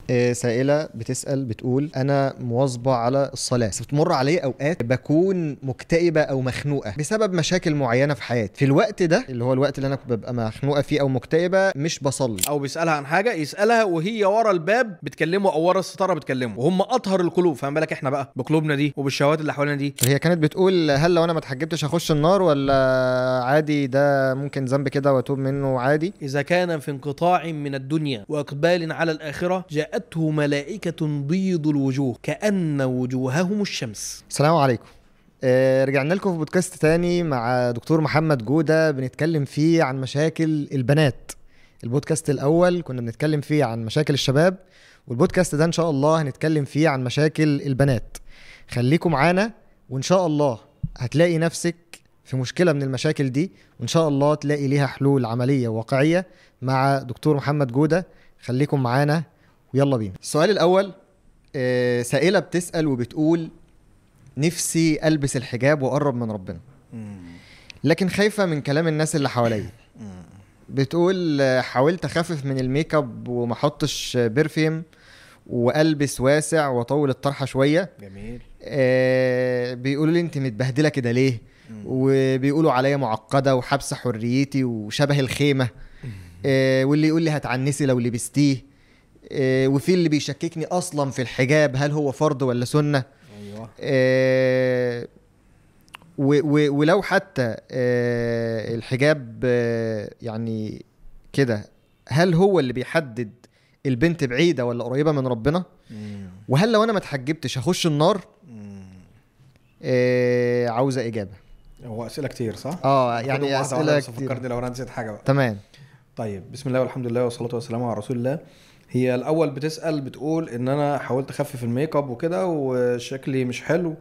آه، سائلة بتسأل بتقول أنا مواظبة على الصلاة بس بتمر علي أوقات بكون مكتئبة أو مخنوقة بسبب مشاكل معينة في حياتي في الوقت ده اللي هو الوقت اللي أنا ببقى مخنوقة فيه أو مكتئبة مش بصلي او بيسالها عن حاجه يسالها وهي ورا الباب بتكلمه او ورا الستاره بتكلمه وهم اطهر القلوب فما بالك احنا بقى بقلوبنا دي وبالشهوات اللي حوالينا دي هي كانت بتقول هل لو أنا ما اتحجبتش هخش النار ولا عادي ده ممكن ذنب كده وأتوب منه عادي إذا كان في انقطاع من الدنيا وإقبال على الآخرة جاءته ملائكة بيض الوجوه كأن وجوههم الشمس السلام عليكم آه، رجعنا لكم في بودكاست تاني مع دكتور محمد جودة بنتكلم فيه عن مشاكل البنات البودكاست الأول كنا بنتكلم فيه عن مشاكل الشباب والبودكاست ده إن شاء الله هنتكلم فيه عن مشاكل البنات خليكم معانا وإن شاء الله هتلاقي نفسك في مشكلة من المشاكل دي وإن شاء الله تلاقي ليها حلول عملية واقعية مع دكتور محمد جودة خليكم معانا ويلا بينا السؤال الأول آه، سائلة بتسأل وبتقول نفسي البس الحجاب واقرب من ربنا لكن خايفه من كلام الناس اللي حواليا بتقول آه، حاولت اخفف من الميك اب وما احطش برفيوم والبس واسع واطول الطرحه شويه جميل آه، بيقولوا لي انت متبهدله كده ليه وبيقولوا عليا معقده وحابسه حريتي وشبه الخيمه آه، واللي يقول لي هتعنسي لو لبستيه آه، وفي اللي بيشككني اصلا في الحجاب هل هو فرض ولا سنه ايوه آه، و- و- ولو حتى آه، الحجاب آه، يعني كده هل هو اللي بيحدد البنت بعيده ولا قريبه من ربنا وهل لو انا ما اتحجبتش هخش النار آه، عاوزه اجابه هو اسئله كتير صح؟ اه خدهم يعني واحدة اسئله واحدة بس كتير فكرني لو انا نسيت حاجه بقى تمام طيب بسم الله والحمد لله والصلاه والسلام على رسول الله هي الاول بتسال بتقول ان انا حاولت اخفف الميك اب وكده وشكلي مش حلو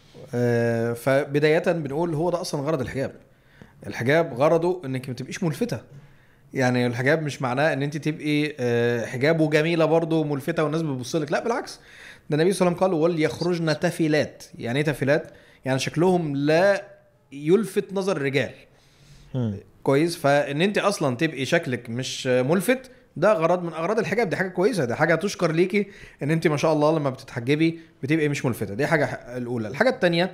آه، فبدايه بنقول هو ده اصلا غرض الحجاب الحجاب غرضه انك ما تبقيش ملفته يعني الحجاب مش معناه ان انت تبقي آه، حجابه جميله برضه وملفته والناس بتبص لك لا بالعكس ده النبي صلى الله عليه وسلم قال وليخرجن تفلات يعني ايه تفلات يعني شكلهم لا يلفت نظر الرجال مم. كويس فان انت اصلا تبقي شكلك مش ملفت ده غرض من اغراض الحجاب دي حاجه كويسه دي حاجه تشكر ليكي ان انت ما شاء الله لما بتتحجبي بتبقي مش ملفته دي حاجه الاولى الحاجه الثانيه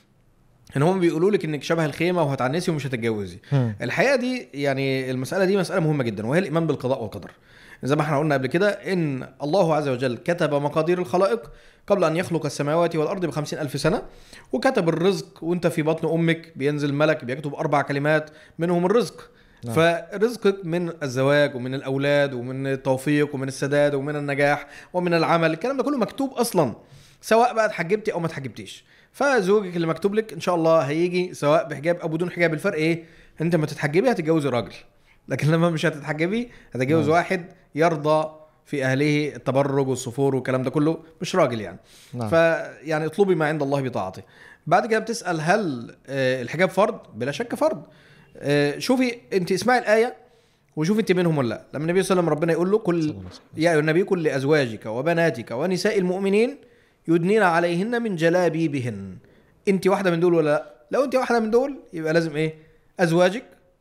ان هم بيقولوا لك انك شبه الخيمه وهتعنسي ومش هتتجوزي مم. الحقيقه دي يعني المساله دي مساله مهمه جدا وهي الايمان بالقضاء والقدر زي ما احنا قلنا قبل كده ان الله عز وجل كتب مقادير الخلائق قبل ان يخلق السماوات والارض بخمسين الف سنه وكتب الرزق وانت في بطن امك بينزل ملك بيكتب اربع كلمات منهم الرزق نعم. فرزقك من الزواج ومن الاولاد ومن التوفيق ومن السداد ومن النجاح ومن العمل الكلام ده كله مكتوب اصلا سواء بقى اتحجبتي او ما اتحجبتيش فزوجك اللي مكتوب لك ان شاء الله هيجي سواء بحجاب او بدون حجاب الفرق ايه انت ما تتحجبي هتتجوزي راجل لكن لما مش هتتحجبي هتتجوز نعم. واحد يرضى في اهله التبرج والصفور والكلام ده كله مش راجل يعني نعم. فيعني اطلبي ما عند الله بطاعته بعد كده بتسال هل آه، الحجاب فرض بلا شك فرض آه، شوفي انت اسمعي الايه وشوفي انت منهم ولا لا لما النبي صلى الله عليه وسلم ربنا يقول له صلى كل الله عليه وسلم. يا ايها النبي كل ازواجك وبناتك ونساء المؤمنين يدنين عليهن من جلابيبهن انت واحده من دول ولا لا لو انت واحده من دول يبقى لازم ايه ازواجك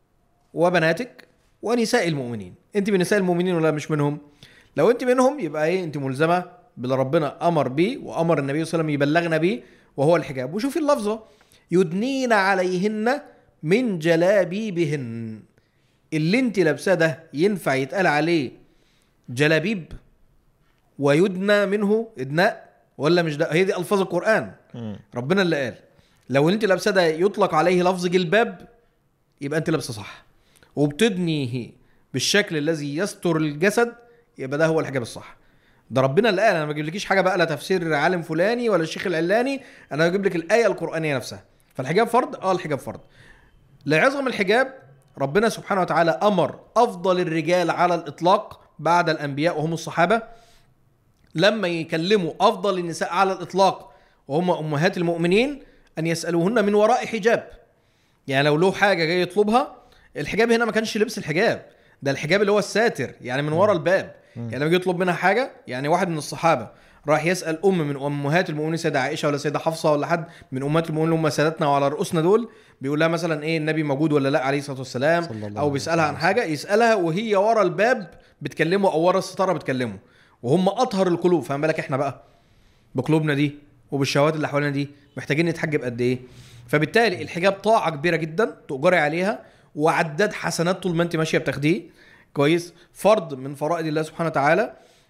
وبناتك ونساء المؤمنين انت من نساء المؤمنين ولا مش منهم لو انت منهم يبقى ايه انت ملزمه باللي ربنا امر بيه وامر النبي صلى الله عليه وسلم يبلغنا بيه وهو الحجاب وشوفي اللفظه يدنين عليهن من جلابيبهن اللي انت لابساه ده ينفع يتقال عليه جلابيب ويدنى منه ادناء ولا مش ده هي دي الفاظ القران مم. ربنا اللي قال لو انت لابسه ده يطلق عليه لفظ جلباب يبقى انت لابسه صح وبتدنيه بالشكل الذي يستر الجسد يبقى ده هو الحجاب الصح ده ربنا اللي قال انا ما بجيبلكيش حاجه بقى لا تفسير عالم فلاني ولا الشيخ العلاني انا بجيب لك الايه القرانيه نفسها فالحجاب فرض اه الحجاب فرض لعظم الحجاب ربنا سبحانه وتعالى امر افضل الرجال على الاطلاق بعد الانبياء وهم الصحابه لما يكلموا افضل النساء على الاطلاق وهم امهات المؤمنين ان يسالوهن من وراء حجاب يعني لو له حاجه جاي يطلبها الحجاب هنا ما كانش لبس الحجاب ده الحجاب اللي هو الساتر يعني من ورا الباب يعني لما يجي يطلب منها حاجه يعني واحد من الصحابه راح يسال ام من امهات المؤمنين سيده عائشه ولا سيده حفصه ولا حد من امهات المؤمنين اللي هم سادتنا وعلى رؤوسنا دول بيقول لها مثلا ايه النبي موجود ولا لا عليه الصلاه والسلام صلى الله او عليه بيسالها عن وسلم. حاجه يسالها وهي ورا الباب بتكلمه او ورا الستاره بتكلمه وهم اطهر القلوب فما بالك احنا بقى بقلوبنا دي وبالشهوات اللي حوالينا دي محتاجين نتحجب قد ايه فبالتالي الحجاب طاعه كبيره جدا تؤجري عليها وعداد حسنات طول ما انت ماشيه بتاخديه كويس فرض من فرائض الله سبحانه وتعالى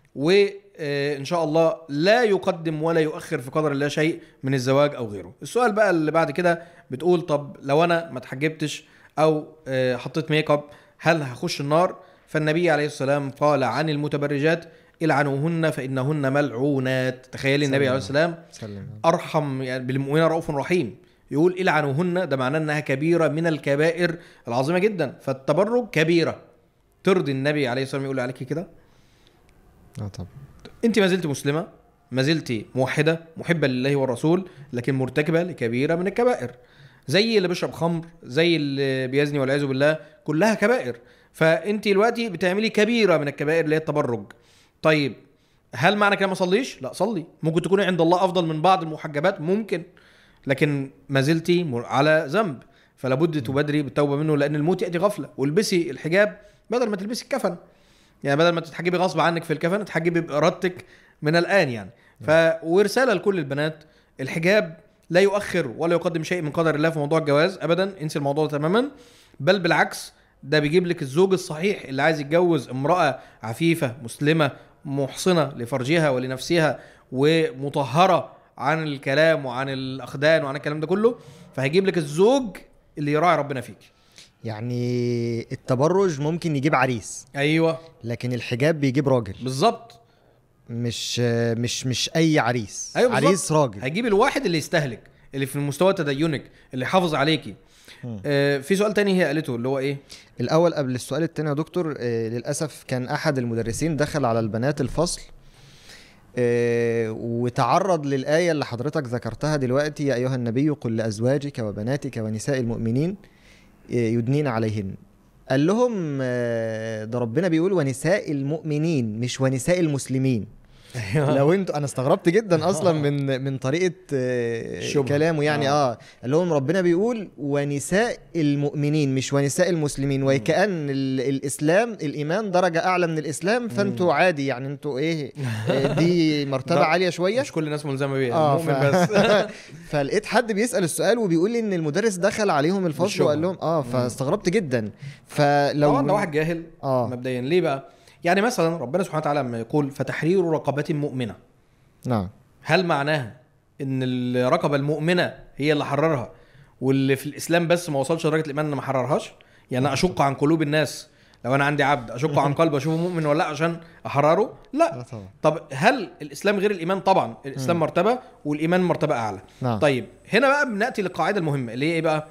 وان شاء الله لا يقدم ولا يؤخر في قدر الله شيء من الزواج او غيره السؤال بقى اللي بعد كده بتقول طب لو انا ما اتحجبتش او آه، حطيت ميك اب هل هخش النار فالنبي عليه السلام قال عن المتبرجات العنوهن فانهن ملعونات تخيلي النبي عليه السلام سلم ارحم يعني بالمؤمنين رؤوف رحيم يقول العنوهن ده معناه انها كبيره من الكبائر العظيمه جدا فالتبرج كبيره ترضي النبي عليه الصلاه والسلام يقول عليك كده اه طبعا انت ما زلت مسلمه ما زلت موحده محبه لله والرسول لكن مرتكبه لكبيره من الكبائر زي اللي بيشرب خمر زي اللي بيزني والعياذ بالله كلها كبائر فانت دلوقتي بتعملي كبيره من الكبائر اللي هي التبرج طيب هل معنى كده ما صليش لا صلي ممكن تكوني عند الله افضل من بعض المحجبات ممكن لكن ما زلتي مر- على ذنب فلا بد تبادري بالتوبه منه لان الموت ياتي غفله والبسي الحجاب بدل ما تلبسي الكفن يعني بدل ما تتحجبي غصب عنك في الكفن اتحجبي بارادتك من الان يعني ف ورساله لكل البنات الحجاب لا يؤخر ولا يقدم شيء من قدر الله في موضوع الجواز ابدا انسي الموضوع ده تماما بل بالعكس ده بيجيب لك الزوج الصحيح اللي عايز يتجوز امراه عفيفه مسلمه محصنه لفرجها ولنفسها ومطهره عن الكلام وعن الاخدان وعن الكلام ده كله فهيجيب لك الزوج اللي يراعي ربنا فيك يعني التبرج ممكن يجيب عريس ايوه لكن الحجاب بيجيب راجل بالظبط مش مش مش اي عريس ايوه بالظبط. عريس راجل هيجيب الواحد اللي يستهلك اللي في مستوى تدينك اللي يحافظ عليكي مم. آه في سؤال تاني هي قالته اللي هو ايه الاول قبل السؤال التاني يا دكتور آه للاسف كان احد المدرسين دخل على البنات الفصل آه وتعرض للايه اللي حضرتك ذكرتها دلوقتي يا ايها النبي قل لازواجك وبناتك ونساء المؤمنين آه يدنين عليهن قال لهم آه ده ربنا بيقول ونساء المؤمنين مش ونساء المسلمين لو انتوا انا استغربت جدا اصلا من من طريقه آه، الشبهة. كلامه يعني آه. اه قال لهم ربنا بيقول ونساء المؤمنين مش ونساء المسلمين وكأن ال- الاسلام الايمان درجه اعلى من الاسلام فانتوا عادي يعني انتوا ايه آه، دي مرتبه ده عاليه شويه مش كل الناس ملزمه بيها اه المؤمن ف... بس فلقيت حد بيسال السؤال وبيقول لي ان المدرس دخل عليهم الفصل بالشبهة. وقال لهم اه فاستغربت جدا فلو طبعا ده واحد جاهل اه مبدئيا ليه بقى يعني مثلا ربنا سبحانه وتعالى لما يقول فتحرير رقبه مؤمنه نعم هل معناها ان الرقبه المؤمنه هي اللي حررها واللي في الاسلام بس ما وصلش لدرجه الايمان ان ما حررهاش يعني أنا اشق عن قلوب الناس لو انا عندي عبد اشق عن قلبه اشوفه مؤمن ولا لا عشان احرره لا لا طبعا طب هل الاسلام غير الايمان طبعا الاسلام مرتبه والايمان مرتبه اعلى نعم طيب هنا بقى بناتي للقاعده المهمه اللي هي ايه بقى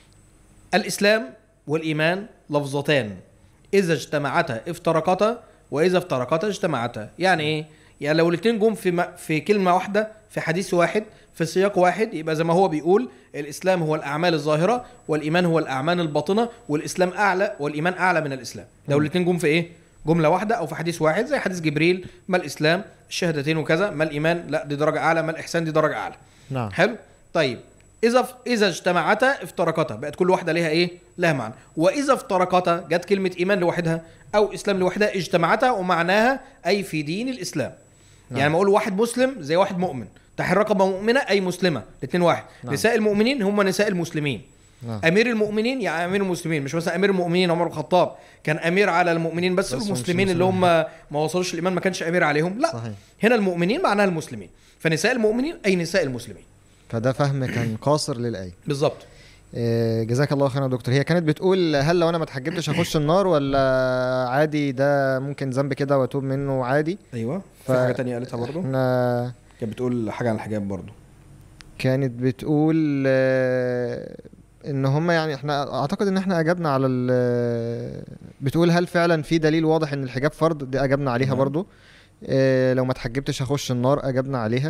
الاسلام والايمان لفظتان اذا اجتمعتا افترقتا واذا افترقتا اجتمعتا يعني ايه يعني لو الاثنين جم في م- في كلمه واحده في حديث واحد في سياق واحد يبقى زي ما هو بيقول الاسلام هو الاعمال الظاهره والايمان هو الاعمال الباطنه والاسلام اعلى والايمان اعلى من الاسلام لو الاثنين جم في ايه جمله واحده او في حديث واحد زي حديث جبريل ما الاسلام الشهادتين وكذا ما الايمان لا دي درجه اعلى ما الاحسان دي درجه اعلى نعم حلو طيب اذا اذا اجتمعتا افترقتا بقت كل واحده ليها ايه لها معنى واذا افترقتا جت كلمه ايمان لوحدها او اسلام لوحدها اجتمعتا ومعناها اي في دين الاسلام نعم. يعني ما اقول واحد مسلم زي واحد مؤمن تحرير رقبه مؤمنه اي مسلمه الاثنين واحد نعم. نساء المؤمنين هم نساء المسلمين نعم امير المؤمنين يعني امير المسلمين مش مثلا امير المؤمنين عمر بن الخطاب كان امير على المؤمنين بس, بس مش المسلمين اللي هم ما وصلوش الايمان ما كانش امير عليهم لا صحيح هنا المؤمنين معناها المسلمين فنساء المؤمنين اي نساء المسلمين فده فهم كان قاصر للآية بالظبط آه، جزاك الله خيرا يا دكتور هي كانت بتقول هل لو انا ما اتحجبتش هخش النار ولا عادي ده ممكن ذنب كده واتوب منه عادي ايوه ف- في حاجه تانية قالتها برضو احنا كانت بتقول حاجه عن الحجاب برضو كانت بتقول آه، ان هم يعني احنا اعتقد ان احنا اجبنا على ال بتقول هل فعلا في دليل واضح ان الحجاب فرض دي اجبنا عليها نعم. برضو آه، لو ما اتحجبتش هخش النار اجبنا عليها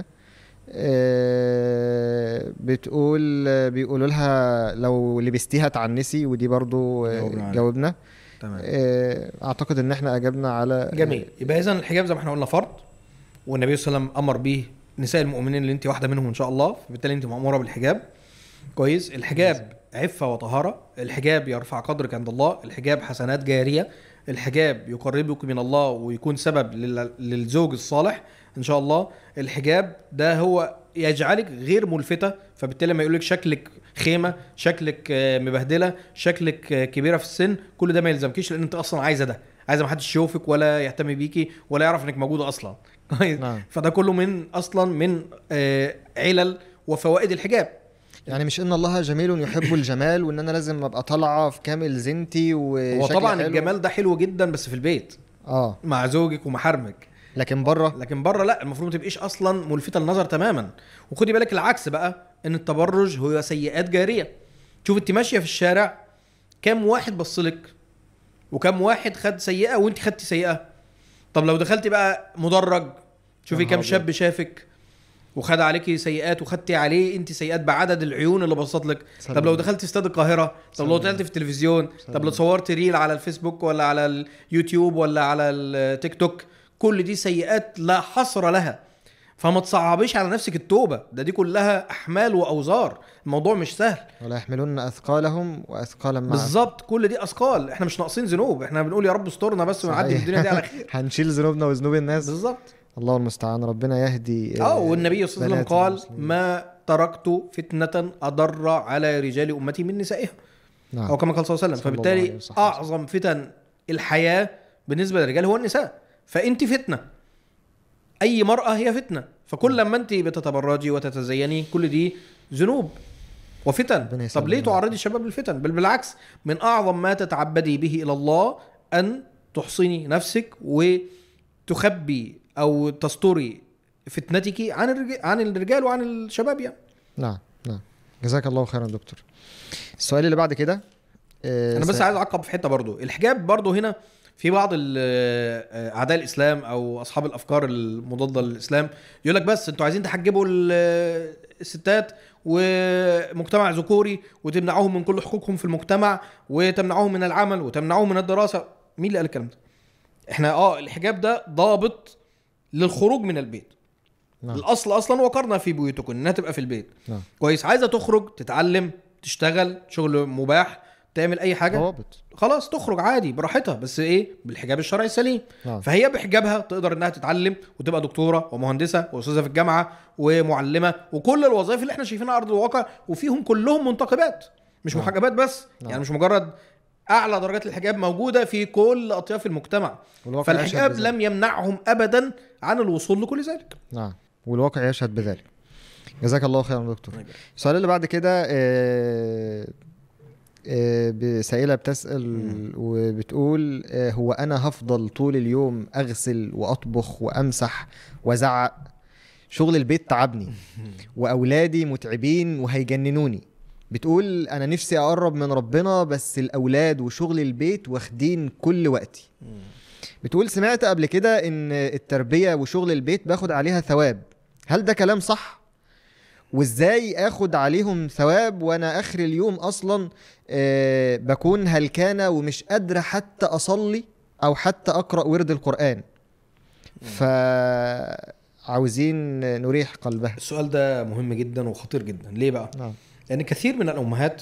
آه، بتقول آه، بيقولوا لها لو لبستيها تعنسي ودي برضو آه، جاوبنا عليها. جاوبنا تمام آه، اعتقد ان احنا اجبنا على جميل يبقى اذا الحجاب زي ما احنا قلنا فرض والنبي صلى الله عليه وسلم امر به نساء المؤمنين اللي انت واحده منهم ان شاء الله فبالتالي انت ماموره بالحجاب كويس الحجاب عفه وطهاره الحجاب يرفع قدرك عند الله الحجاب حسنات جاريه الحجاب يقربك من الله ويكون سبب لل- للزوج الصالح ان شاء الله الحجاب ده هو يجعلك غير ملفتة فبالتالي لما يقولك شكلك خيمة شكلك آه، مبهدلة شكلك آه، كبيرة في السن كل ده ما يلزمكيش لان انت اصلا عايزة ده عايزة محدش يشوفك ولا يهتم بيكي ولا يعرف انك موجودة اصلا كويس؟ نعم. فده كله من اصلا من آه، علل وفوائد الحجاب يعني مش ان الله جميل يحب الجمال وان انا لازم ابقى طالعه في كامل زينتي وشكلي هو طبعا حلو. الجمال ده حلو جدا بس في البيت اه مع زوجك ومحارمك لكن بره لكن بره لا المفروض ما تبقيش اصلا ملفته للنظر تماما وخدي بالك العكس بقى ان التبرج هو سيئات جاريه شوف انت ماشيه في الشارع كام واحد بصلك وكم واحد خد سيئه وانت خدتي سيئه طب لو دخلتي بقى مدرج شوفي يا كام نهار شاب شافك وخد عليكي سيئات وخدتي عليه انت سيئات بعدد العيون اللي بصت لك سلام. طب لو دخلت استاد القاهره طب لو سلام. طلعت في التلفزيون طب لو صورت ريل على الفيسبوك ولا على اليوتيوب ولا على التيك توك كل دي سيئات لا حصر لها فما تصعبيش على نفسك التوبه ده دي كلها احمال واوزار الموضوع مش سهل ولا يحملون اثقالهم واثقالا معهم بالظبط كل دي اثقال احنا مش ناقصين ذنوب احنا بنقول يا رب استرنا بس ونعدي صحيح. الدنيا دي على خير هنشيل ذنوبنا وذنوب الناس بالظبط الله المستعان ربنا يهدي اه والنبي صلى الله عليه بنات وسلم قال المسلمين. ما تركت فتنة أضر على رجال أمتي من نسائها نعم أو كما قال صلى الله عليه وسلم صلى الله عليه فبالتالي وسلم. أعظم فتن الحياة بالنسبة للرجال هو النساء فأنت فتنة أي مرأة هي فتنة فكل لما أنت بتتبرجي وتتزيني كل دي ذنوب وفتن ربنا طب ليه يسلمنا. تعرضي الشباب للفتن بل بالعكس من أعظم ما تتعبدي به إلى الله أن تحصني نفسك وتخبي أو تستري فتنتك عن الرجال عن الرجال وعن الشباب يعني نعم نعم جزاك الله خيرا دكتور السؤال اللي بعد كده آه، انا بس س- عايز اعقب في حته برضو الحجاب برضو هنا في بعض ال- اعداء الاسلام او اصحاب الافكار المضاده للاسلام يقول لك بس انتوا عايزين تحجبوا ال- الستات ومجتمع ذكوري وتمنعوهم من كل حقوقهم في المجتمع وتمنعوهم من العمل وتمنعوهم من الدراسه مين اللي قال الكلام ده احنا اه الحجاب ده ضابط للخروج من البيت نعم. الاصل اصلا وقرنا في بيوتكم انها تبقى في البيت نعم كويس عايزه تخرج تتعلم تشتغل شغل مباح تعمل اي حاجه ضوابط خلاص تخرج عادي براحتها بس ايه بالحجاب الشرعي السليم نعم فهي بحجابها تقدر انها تتعلم وتبقى دكتوره ومهندسه واستاذه في الجامعه ومعلمه وكل الوظائف اللي احنا شايفينها على ارض الواقع وفيهم كلهم منتقبات مش نعم. محجبات بس نعم. يعني مش مجرد اعلى درجات الحجاب موجوده في كل اطياف المجتمع والواقع يشهد فالحجاب بذلك. لم يمنعهم ابدا عن الوصول لكل ذلك نعم والواقع يشهد بذلك جزاك الله خيرا دكتور السؤال اللي بعد كده آه، آه، سائلة بتسأل وبتقول آه، هو أنا هفضل طول اليوم أغسل وأطبخ وأمسح وأزعق شغل البيت تعبني وأولادي متعبين وهيجننوني بتقول أنا نفسي أقرب من ربنا بس الأولاد وشغل البيت واخدين كل وقتي بتقول سمعت قبل كده إن التربية وشغل البيت باخد عليها ثواب هل ده كلام صح؟ وازاي اخد عليهم ثواب وانا اخر اليوم اصلا آه بكون هلكانه ومش قادره حتى اصلي او حتى اقرا ورد القران فعاوزين نريح قلبها السؤال ده مهم جدا وخطير جدا ليه بقى نعم لان كثير من الامهات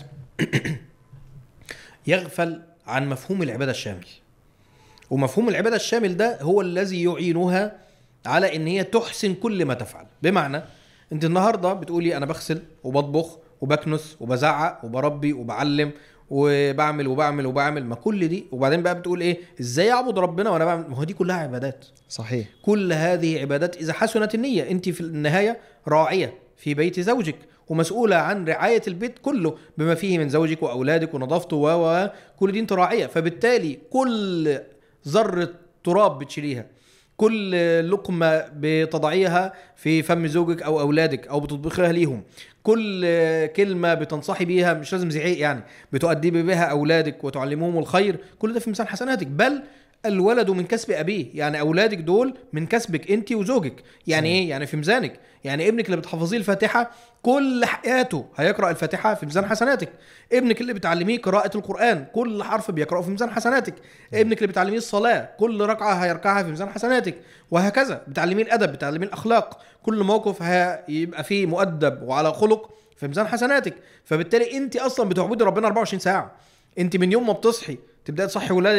يغفل عن مفهوم العباده الشامل ومفهوم العباده الشامل ده هو الذي يعينها على ان هي تحسن كل ما تفعل بمعنى انت النهارده بتقولي انا بغسل وبطبخ وبكنس وبزعق وبربي وبعلم وبعمل وبعمل وبعمل ما كل دي وبعدين بقى بتقول ايه ازاي اعبد ربنا وانا بعمل ما هو دي كلها عبادات صحيح كل هذه عبادات اذا حسنت النيه انت في النهايه راعيه في بيت زوجك ومسؤوله عن رعايه البيت كله بما فيه من زوجك واولادك ونظافته و و كل دي انت راعيه فبالتالي كل ذره تراب بتشيليها كل لقمه بتضعيها في فم زوجك او اولادك او بتطبخيها ليهم كل كلمه بتنصحي بيها مش لازم زعيق يعني بتؤدبي بها اولادك وتعلموهم الخير كل ده في ميزان حسناتك بل الولد من كسب ابيه يعني اولادك دول من كسبك انت وزوجك يعني ايه يعني في ميزانك يعني ابنك اللي بتحفظيه الفاتحه كل حياته هيقرا الفاتحه في ميزان حسناتك ابنك اللي بتعلميه قراءه القران كل حرف بيقراه في ميزان حسناتك ابنك اللي بتعلميه الصلاه كل ركعه هيركعها في ميزان حسناتك وهكذا بتعلميه الادب بتعلميه الاخلاق كل موقف هيبقى فيه مؤدب وعلى خلق في ميزان حسناتك فبالتالي انت اصلا بتعبدي ربنا 24 ساعه انت من يوم ما بتصحي تبداي تصحي ولادك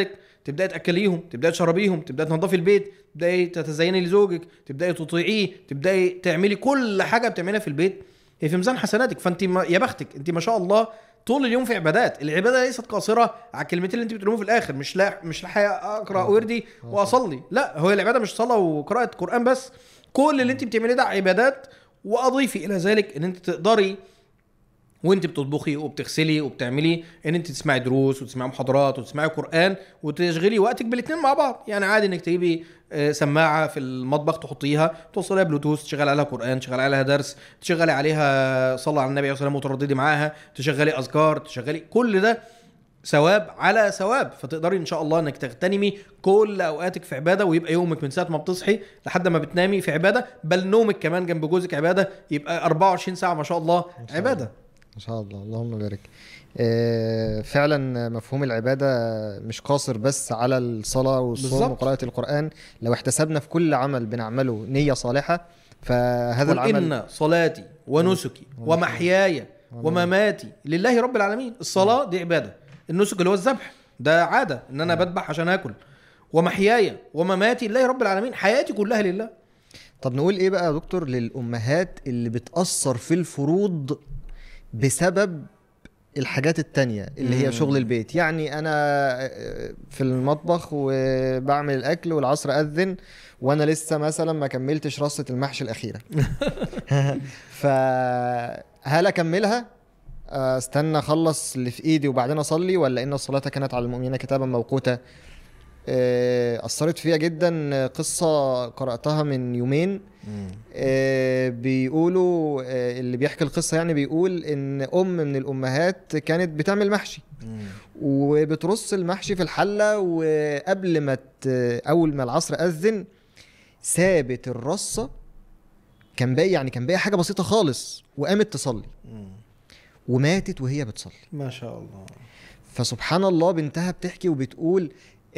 تبداي تاكليهم تبداي تشربيهم تبداي تنظفي البيت تبداي تتزيني لزوجك تبداي تطيعيه تبداي تعملي كل حاجه بتعمليها في البيت هي في ميزان حسناتك فانت ما يا بختك انت ما شاء الله طول اليوم في عبادات العباده ليست قاصره على الكلمتين اللي انت بتقولهم في الاخر مش لا مش لاحق اقرا وردي واصلي لا هو العباده مش صلاه وقراءه قران بس كل اللي انت بتعمليه ده عبادات واضيفي الى ذلك ان انت تقدري وانت بتطبخي وبتغسلي وبتعملي ان انت تسمعي دروس وتسمعي محاضرات وتسمعي قران وتشغلي وقتك بالاثنين مع بعض يعني عادي انك تجيبي آه، سماعه في المطبخ تحطيها توصليها بلوتوث تشغلي عليها قران تشغلي عليها درس تشغلي عليها صلاه على النبي عليه الصلاه والسلام وترددي معاها تشغلي اذكار تشغلي كل ده ثواب على ثواب فتقدري ان شاء الله انك تغتنمي كل اوقاتك في عباده ويبقى يومك من ساعه ما بتصحي لحد ما بتنامي في عباده بل نومك كمان جنب جوزك عباده يبقى 24 ساعه ما شاء الله شاء الله. عباده ما شاء الله اللهم بارك آه، فعلا مفهوم العبادة مش قاصر بس على الصلاة والصوم بالظبط. وقراءة القرآن لو احتسبنا في كل عمل بنعمله نية صالحة فهذا قل العمل ان صلاتي ونسكي ومحياي ومماتي لله رب العالمين الصلاه دي عباده النسك اللي هو الذبح ده عاده ان انا بذبح عشان اكل ومحياي ومماتي لله رب العالمين حياتي كلها لله طب نقول ايه بقى يا دكتور للأمهات اللي بتأثر في الفروض بسبب الحاجات التانية اللي هي مم. شغل البيت يعني أنا آه، في المطبخ وبعمل الأكل والعصر أذن وأنا لسه مثلا ما كملتش رصة المحشي الأخيرة فهل أكملها آه، استنى أخلص اللي في إيدي وبعدين أصلي ولا إن الصلاة كانت على المؤمنين كتابا موقوتا آه، أثرت فيها جدا قصة قرأتها من يومين آه، بيقولوا آه، اللي بيحكي القصة يعني بيقول إن أم من الأمهات كانت بتعمل محشي وبترص المحشي في الحلة وقبل ما ت... أول ما العصر أذن سابت الرصة كان باقي يعني كان باقي حاجة بسيطة خالص وقامت تصلي وماتت وهي بتصلي ما شاء الله فسبحان الله بنتها بتحكي وبتقول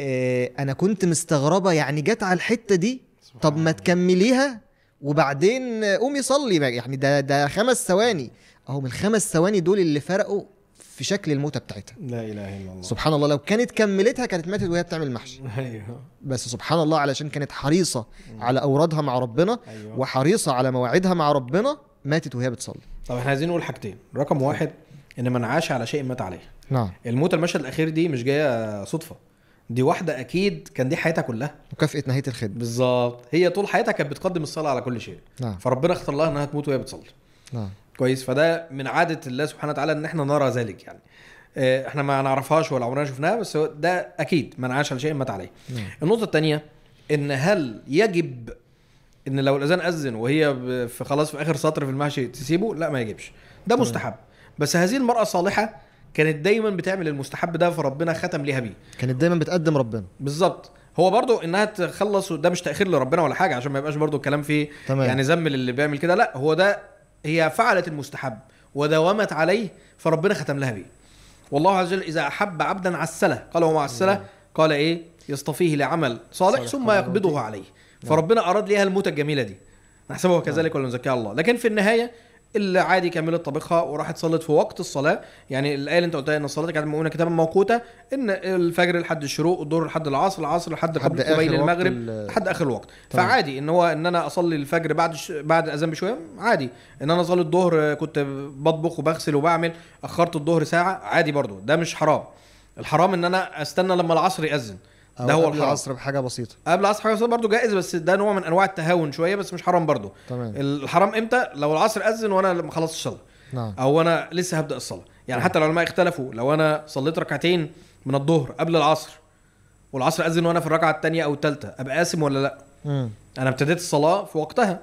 آه انا كنت مستغربه يعني جت على الحته دي طب ما تكمليها وبعدين قومي صلي بقى يعني ده ده خمس ثواني اهو من الخمس ثواني دول اللي فرقوا في شكل الموتة بتاعتها لا اله الا الله سبحان الله لو كانت كملتها كانت ماتت وهي بتعمل محشي ايوه بس سبحان الله علشان كانت حريصة على أورادها مع ربنا ايوه وحريصة على مواعيدها مع ربنا ماتت وهي بتصلي طب احنا عايزين نقول حاجتين رقم واحد ان من عاش على شيء مات عليه نعم الموت المشهد الاخير دي مش جايه صدفه دي واحده اكيد كان دي حياتها كلها مكافأة نهاية الخدمة بالظبط هي طول حياتها كانت بتقدم الصلاه على كل شيء نعم فربنا اختار لها انها تموت وهي بتصلي نعم كويس فده من عاده الله سبحانه وتعالى ان احنا نرى ذلك يعني آه، احنا ما نعرفهاش ولا عمرنا شفناها بس هو ده اكيد من عاش على شيء مات عليه نعم النقطه الثانيه ان هل يجب ان لو الاذان اذن وهي ب- في خلاص في اخر سطر في المحشي تسيبه لا ما يجبش ده تمام. مستحب بس هذه المراه الصالحه كانت دايما بتعمل المستحب ده فربنا ختم ليها بيه كانت دايما بتقدم ربنا بالظبط هو برضو انها تخلص ده مش تاخير لربنا ولا حاجه عشان ما يبقاش برضو الكلام فيه تمام. يعني ذم اللي بيعمل كده لا هو ده هي فعلت المستحب وداومت عليه فربنا ختم لها بيه والله عز وجل اذا احب عبدا عسله قال وما عسله قال ايه يصطفيه لعمل صالح صالح ثم قال يقبضه موته. عليه فربنا اراد ليها الموتة الجميله دي نحسبه كذلك ولا نزكيها الله لكن في النهايه اللي عادي كملت طبيخها وراحت صلت في وقت الصلاه يعني الايه اللي انت قلتها ان الصلاه كانت مؤمنه كتابا موقوته ان الفجر لحد الشروق والظهر لحد العصر العصر لحد لحد قبل آخر قبيل وقت المغرب ال- لحد اخر الوقت تمام. فعادي ان هو ان انا اصلي الفجر بعد ش... بعد الاذان بشويه عادي ان انا اصلي الظهر كنت بطبخ وبغسل وبعمل اخرت الظهر ساعه عادي برضو ده مش حرام الحرام ان انا استنى لما العصر ياذن أو ده هو قبل الحرام العصر بحاجة بسيطة قبل العصر حاجه برضو جائز بس ده نوع من انواع التهاون شويه بس مش حرام برضو تمام الحرام امتى لو العصر اذن وانا ما خلصتش الصلاه نعم او انا لسه هبدا الصلاه يعني حتى العلماء اختلفوا لو انا صليت ركعتين من الظهر قبل العصر والعصر اذن وانا في الركعه الثانيه او الثالثه ابقى قاسم ولا لا مم. انا ابتديت الصلاه في وقتها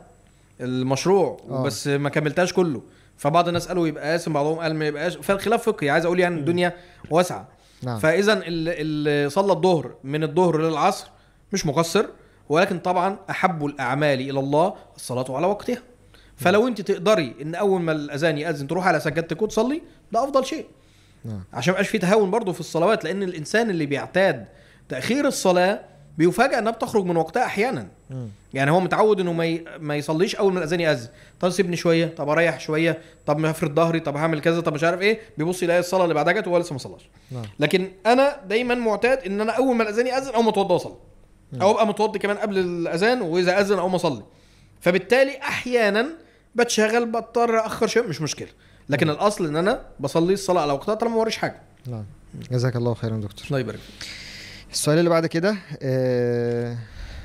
المشروع آه. بس ما كملتهاش كله فبعض الناس قالوا يبقى قاسم بعضهم قال ما يبقاش فالخلاف فقهي عايز اقول يعني الدنيا واسعه نعم فاذا اللي, اللي صلى الظهر من الظهر للعصر مش مقصر ولكن طبعا احب الاعمال الى الله الصلاه على وقتها فلو انت تقدري ان اول ما الاذان ياذن تروح على سجادتك وتصلي ده افضل شيء نعم عشان ما يبقاش في تهاون برضه في الصلوات لان الانسان اللي بيعتاد تاخير الصلاه بيفاجئ انها بتخرج من وقتها احيانا مم. يعني هو متعود انه ما ي... ما يصليش اول ما الاذان ياذن طب سيبني شويه طب اريح شويه طب هفرد ظهري طب هعمل كذا طب مش عارف ايه بيبص يلاقي الصلاه اللي بعدها جت وهو لسه ما صلاش نعم لكن انا دايما معتاد ان انا اول ما الاذان ياذن او ما اتوضى واصلي او ابقى متوضي كمان قبل الاذان واذا اذن او ما اصلي فبالتالي احيانا بتشغل بضطر اخر شويه مش مشكله لكن الاصل ان انا بصلي الصلاه على وقتها طالما ما وريش حاجه نعم جزاك الله خيرا دكتور الله يبارك فيك. السؤال اللي بعد كده آه،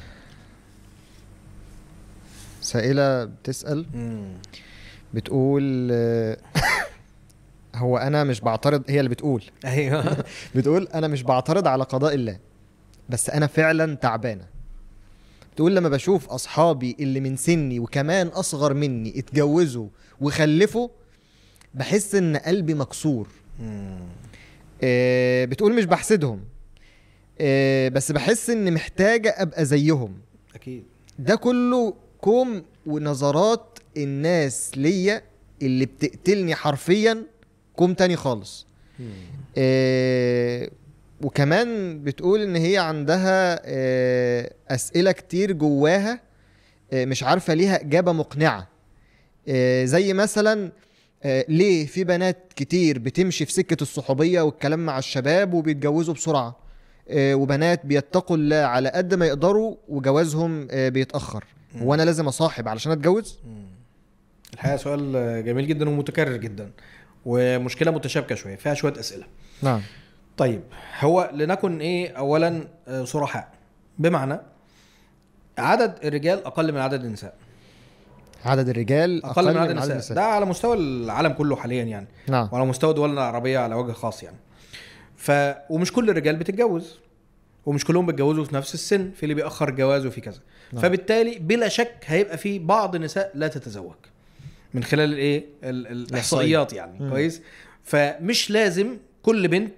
سائلة بتسأل بتقول آه، هو أنا مش بعترض هي اللي بتقول ايوه بتقول أنا مش بعترض على قضاء الله بس أنا فعلا تعبانة بتقول لما بشوف أصحابي اللي من سني وكمان أصغر مني اتجوزوا وخلفوا بحس إن قلبي مكسور آه، بتقول مش بحسدهم آه، بس بحس ان محتاجة ابقى زيهم اكيد ده كله كوم ونظرات الناس ليا اللي بتقتلني حرفيا كوم تاني خالص آه، وكمان بتقول ان هي عندها آه، اسئلة كتير جواها آه، مش عارفة ليها اجابة مقنعة آه، زي مثلا آه، ليه في بنات كتير بتمشي في سكة الصحوبية والكلام مع الشباب وبيتجوزوا بسرعة آه، وبنات بيتقوا الله على قد ما يقدروا وجوازهم آه، بيتأخر مم. وانا لازم اصاحب علشان اتجوز الحقيقه سؤال جميل جدا ومتكرر جدا ومشكله متشابكه شويه فيها شويه اسئله نعم طيب هو لنكن ايه اولا آه، صرحاء بمعنى عدد الرجال اقل من عدد النساء عدد الرجال اقل, من عدد النساء ده على مستوى العالم كله حاليا يعني نعم وعلى مستوى دولنا العربيه على وجه خاص يعني ف ومش كل الرجال بتتجوز ومش كلهم بيتجوزوا في نفس السن في اللي بيأخر جوازه في كذا نعم. فبالتالي بلا شك هيبقى في بعض النساء لا تتزوج من خلال الايه ال- ال- الاحصائيات يعني مم. كويس فمش لازم كل بنت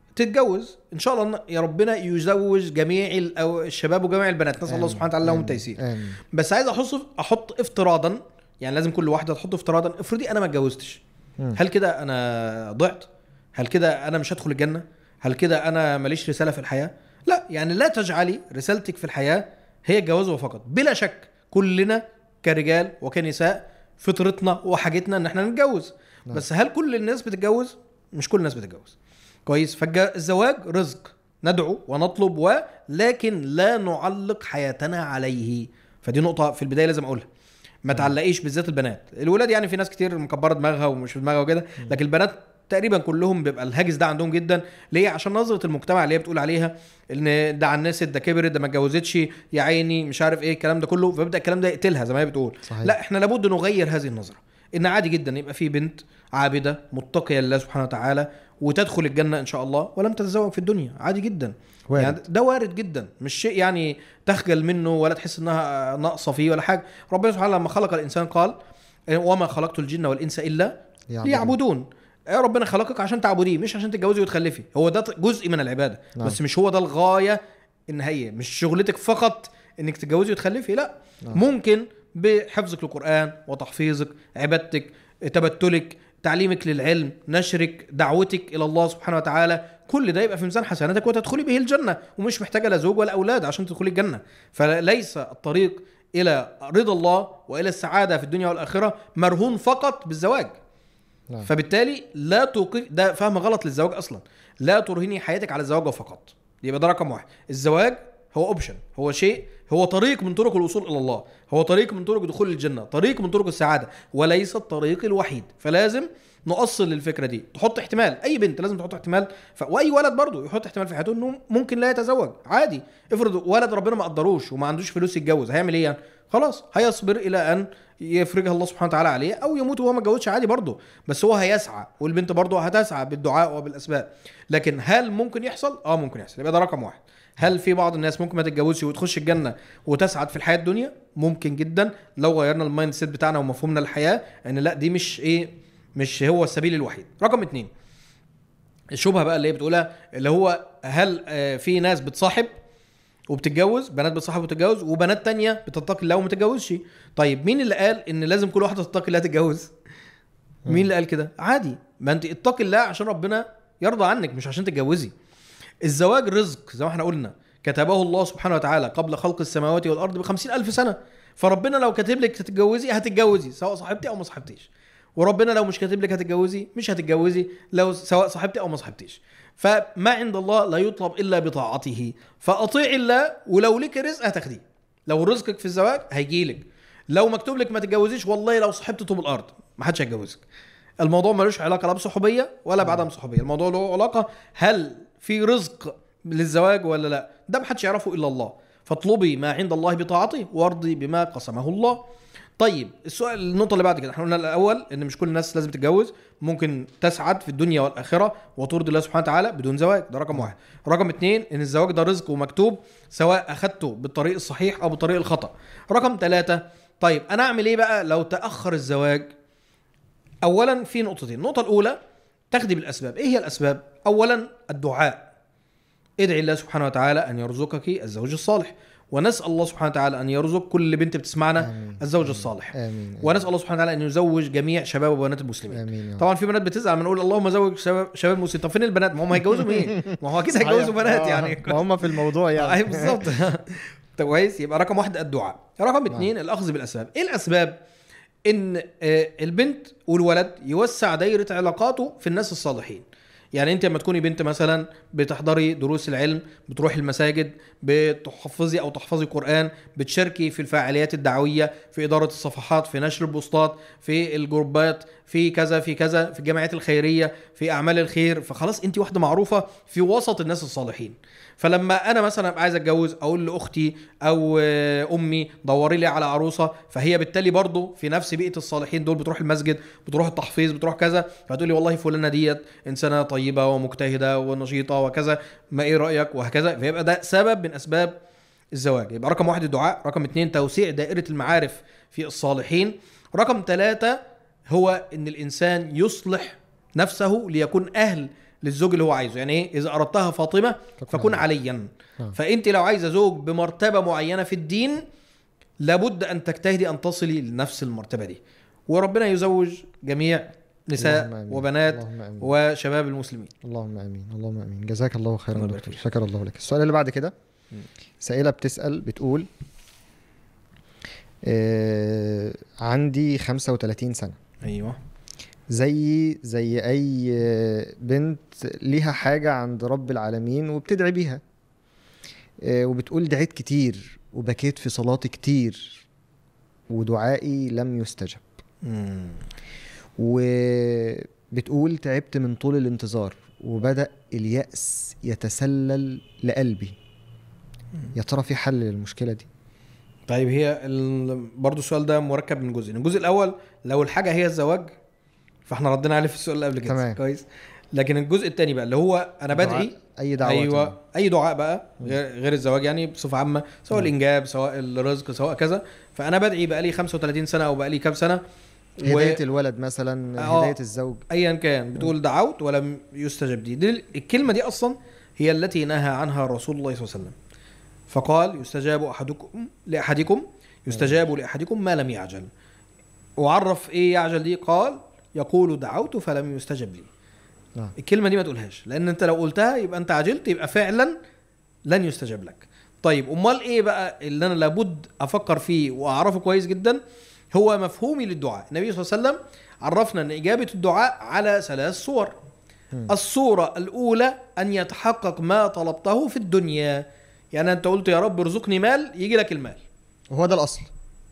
تتجوز ان شاء الله يا ربنا يزوج جميع ال- أو الشباب وجميع البنات نسال الله آمين. سبحانه وتعالى لهم آمين. التيسير آمين. بس عايز احط احط افتراضا يعني لازم كل واحده تحط افتراضا افرضي انا ما اتجوزتش مم. هل كده انا ضعت هل كده انا مش هدخل الجنه هل كده انا ماليش رساله في الحياه لا يعني لا تجعلي رسالتك في الحياه هي الجواز فقط بلا شك كلنا كرجال وكنساء فطرتنا وحاجتنا ان احنا نتجوز نعم. بس هل كل الناس بتتجوز مش كل الناس بتتجوز كويس فالزواج رزق ندعو ونطلب ولكن لا نعلق حياتنا عليه فدي نقطه في البدايه لازم اقولها ما تعلقيش بالذات البنات الولاد يعني في ناس كتير مكبره دماغها ومش في دماغها وكده لكن البنات تقريبا كلهم بيبقى الهاجس ده عندهم جدا ليه عشان نظره المجتمع اللي هي بتقول عليها ان ده عنست ده كبرت ده ما اتجوزتش يا عيني مش عارف ايه الكلام ده كله فبيبدا الكلام ده يقتلها زي ما هي بتقول صحيح. لا احنا لابد نغير هذه النظره ان عادي جدا يبقى في بنت عابده متقيه لله سبحانه وتعالى وتدخل الجنه ان شاء الله ولم تتزوج في الدنيا عادي جدا وارد. يعني ده وارد جدا مش شيء يعني تخجل منه ولا تحس انها ناقصه فيه ولا حاجه ربنا سبحانه لما خلق الانسان قال وما خلقت الجن والانس الا يعبدون. ليعبدون يا ربنا خلقك عشان تعبديه مش عشان تتجوزي وتخلفي هو ده جزء من العباده نعم. بس مش هو ده الغايه النهائيه مش شغلتك فقط انك تتجوزي وتخلفي لا نعم. ممكن بحفظك للقران وتحفيظك عبادتك تبتلك تعليمك للعلم نشرك دعوتك الى الله سبحانه وتعالى كل ده يبقى في ميزان حسناتك وتدخلي به الجنه ومش محتاجه لا زوج ولا اولاد عشان تدخلي الجنه فليس الطريق الى رضا الله والى السعاده في الدنيا والاخره مرهون فقط بالزواج نعم. فبالتالي لا توقي ده فهم غلط للزواج اصلا لا ترهني حياتك على الزواج فقط يبقى ده رقم واحد الزواج هو اوبشن هو شيء هو طريق من طرق الوصول الى الله هو طريق من طرق دخول الجنه طريق من طرق السعاده وليس الطريق الوحيد فلازم نؤصل للفكره دي تحط احتمال اي بنت لازم تحط احتمال ف... واي ولد برضه يحط احتمال في حياته انه ممكن لا يتزوج عادي افرض ولد ربنا ما قدروش وما عندوش فلوس يتجوز هيعمل ايه يعني خلاص هيصبر الى ان يفرجها الله سبحانه وتعالى عليه او يموت وهو ما اتجوزش عادي برضه بس هو هيسعى والبنت برضه هتسعى بالدعاء وبالاسباب لكن هل ممكن يحصل اه ممكن يحصل يبقى ده رقم واحد هل في بعض الناس ممكن ما تتجوزش وتخش الجنه وتسعد في الحياه الدنيا ممكن جدا لو غيرنا المايند سيت بتاعنا ومفهومنا للحياه ان لا دي مش ايه مش هو السبيل الوحيد رقم اتنين الشبهه بقى اللي هي بتقولها اللي هو هل آه، في ناس بتصاحب وبتتجوز بنات بتصاحب وتتجوز وبنات تانية بتتقي الله وما تتجوزش طيب مين اللي قال ان لازم كل واحده تتقي الله تتجوز مين اللي قال كده عادي ما انت اتقي الله عشان ربنا يرضى عنك مش عشان تتجوزي الزواج رزق زي ما احنا قلنا كتبه الله سبحانه وتعالى قبل خلق السماوات والارض بخمسين الف سنه فربنا لو كاتب لك تتجوزي هتتجوزي سواء صاحبتي او ما صاحبتيش وربنا لو مش كاتب لك هتتجوزي مش هتتجوزي لو سواء صاحبتي او ما صاحبتيش فما عند الله لا يطلب الا بطاعته فاطيع الله ولو لك رزق هتاخديه لو رزقك في الزواج هيجي لك لو مكتوب لك ما تتجوزيش والله لو صاحبت طوب الارض ما حدش هيتجوزك الموضوع ملوش علاقه لا بصحوبيه ولا بعدم صحوبيه الموضوع له علاقه هل في رزق للزواج ولا لا ده ما حدش يعرفه الا الله فاطلبي ما عند الله بطاعته وارضي بما قسمه الله طيب السؤال النقطه اللي بعد كده احنا قلنا الاول ان مش كل الناس لازم تتجوز ممكن تسعد في الدنيا والاخره وترضي الله سبحانه وتعالى بدون زواج ده رقم واحد رقم اتنين ان الزواج ده رزق ومكتوب سواء اخدته بالطريق الصحيح او بالطريق الخطا رقم ثلاثة طيب انا اعمل ايه بقى لو تاخر الزواج اولا في نقطتين النقطه الاولى تاخدي بالاسباب ايه هي الاسباب اولا الدعاء ادعي الله سبحانه وتعالى ان يرزقك الزوج الصالح ونسال الله سبحانه وتعالى ان يرزق كل بنت بتسمعنا آمين. الزوج الصالح امين ونسال الله سبحانه وتعالى ان يزوج جميع شباب وبنات المسلمين امين يا رب. طبعا في بنات بتزعل من نقول اللهم زوج شباب شباب مسلمين طب فين البنات ما هم هيتجوزوا مين ما هو اكيد هيتجوزوا بنات آه، يعني ما هم في الموضوع يعني ايوه بالظبط طب كويس يبقى رقم واحد الدعاء رقم اثنين الاخذ بالاسباب ايه الاسباب ان آه، البنت والولد يوسع دايره علاقاته في الناس الصالحين يعني انت لما تكوني بنت مثلا بتحضري دروس العلم بتروحي المساجد بتحفظي او تحفظي قران بتشاركي في الفعاليات الدعويه في اداره الصفحات في نشر البوستات في الجروبات في كذا في كذا في الجمعيات الخيريه في اعمال الخير فخلاص انت واحده معروفه في وسط الناس الصالحين فلما انا مثلا ابقى عايز اتجوز اقول لاختي او آه، امي دوري لي على عروسه فهي بالتالي برضه في نفس بيئه الصالحين دول بتروح المسجد بتروح التحفيظ بتروح كذا فتقول لي والله فلانه ديت انسانه طيبه ومجتهده ونشيطه وكذا ما ايه رايك وهكذا فيبقى ده سبب من اسباب الزواج يبقى رقم واحد الدعاء رقم اتنين توسيع دائره المعارف في الصالحين رقم ثلاثة هو ان الانسان يصلح نفسه ليكون اهل للزوج اللي هو عايزه يعني ايه اذا اردتها فاطمه فكن عليا نعم. فانت لو عايزه زوج بمرتبه معينه في الدين لابد ان تجتهدي ان تصلي لنفس المرتبه دي وربنا يزوج جميع نساء اللهم آمين. وبنات اللهم آمين. وشباب المسلمين اللهم امين اللهم امين جزاك الله خيرا الله يا يبارك دكتور فيك. شكر الله لك السؤال اللي بعد كده مم. سائله بتسال بتقول آه عندي 35 سنه ايوه زي زي اي آه، بنت ليها حاجه عند رب العالمين وبتدعي بيها آه، وبتقول دعيت كتير وبكيت في صلاتي كتير ودعائي لم يستجب وبتقول تعبت من طول الانتظار وبدأ اليأس يتسلل لقلبي يا ترى في حل للمشكلة دي طيب هي ال... برضو السؤال ده مركب من جزئين الجزء الاول لو الحاجه هي الزواج فاحنا ردينا عليه في السؤال اللي قبل كده تمام. كويس لكن الجزء الثاني بقى اللي هو انا بدعي دعاء- أي دعوة ايوه تانية. اي دعاء بقى غير, غير الزواج يعني بصفه عامه سواء نعم. الانجاب سواء الرزق سواء كذا فانا بدعي بقى لي 35 سنه او بقى لي كام سنه و- هداية الولد مثلا آه. هداية الزوج ايا كان بتقول دعوت ولم يستجب لي دي الكلمه دي اصلا هي التي نهى عنها رسول الله صلى الله عليه وسلم فقال يستجاب احدكم لاحدكم يستجاب لاحدكم ما لم يعجل وعرف ايه يعجل دي قال يقول دعوت فلم يستجب لي نعم. الكلمه دي ما تقولهاش لان انت لو قلتها يبقى انت عجلت يبقى فعلا لن يستجاب لك طيب امال ايه بقى اللي انا لابد افكر فيه واعرفه كويس جدا هو مفهومي للدعاء النبي صلى الله عليه وسلم عرفنا ان اجابه الدعاء على ثلاث صور مم. الصوره الاولى ان يتحقق ما طلبته في الدنيا يعني انت قلت يا رب ارزقني مال يجي لك المال وهو ده الأصل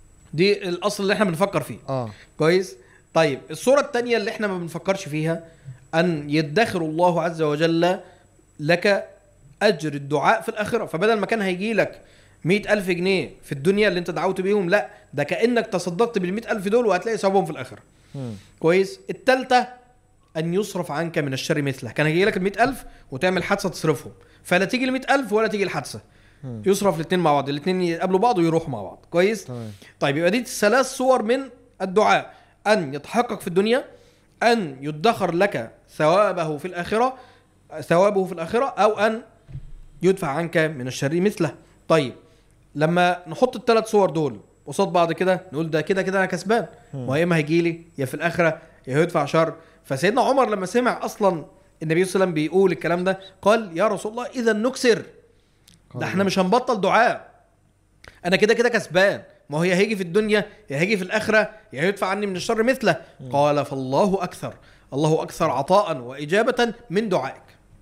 دي الاصل اللي احنا بنفكر فيه اه كويس طيب الصورة التانية اللي احنا ما بنفكرش فيها أن يدخر الله عز وجل لك أجر الدعاء في الآخرة فبدل ما كان هيجي لك مئة ألف جنيه في الدنيا اللي انت دعوت بيهم لا ده كأنك تصدقت بالمئة ألف دول وهتلاقي ثوابهم في الآخرة مم. كويس التالتة أن يصرف عنك من الشر مثله كان هيجي لك المئة ألف وتعمل حادثة تصرفهم فلا تيجي المئة ألف ولا تيجي الحادثة مم. يصرف الاثنين مع بعض الاثنين يقابلوا بعض ويروحوا مع بعض كويس تمام طيب يبقى دي ثلاث صور من الدعاء ان يتحقق في الدنيا ان يدخر لك ثوابه في الاخره ثوابه في الاخره او ان يدفع عنك من الشر مثله طيب لما نحط الثلاث صور دول قصاد بعض كده نقول ده كده كده انا كسبان ما يا اما هيجي لي يا في الاخره يا هيدفع شر فسيدنا عمر لما سمع اصلا النبي صلى الله عليه وسلم بيقول الكلام ده قال يا رسول الله اذا نكسر ده احنا مش هنبطل دعاء انا كده كده كسبان ما هو يا هيجي في الدنيا يا هيجي في الاخره يا هيدفع عني من الشر مثله قال فالله اكثر الله اكثر عطاء واجابه من دعائك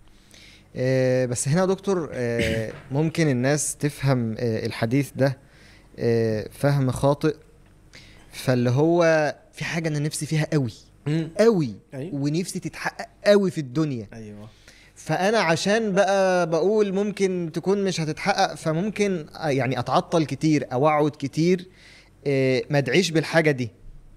آه، بس هنا يا دكتور آه، ممكن الناس تفهم آه، الحديث ده آه، فهم خاطئ فاللي هو في حاجه انا نفسي فيها قوي قوي أيوة. ونفسي تتحقق قوي في الدنيا ايوه فانا عشان بقى بقول ممكن تكون مش هتتحقق فممكن آه، يعني اتعطل كتير او اقعد كتير آه، ما ادعيش بالحاجه دي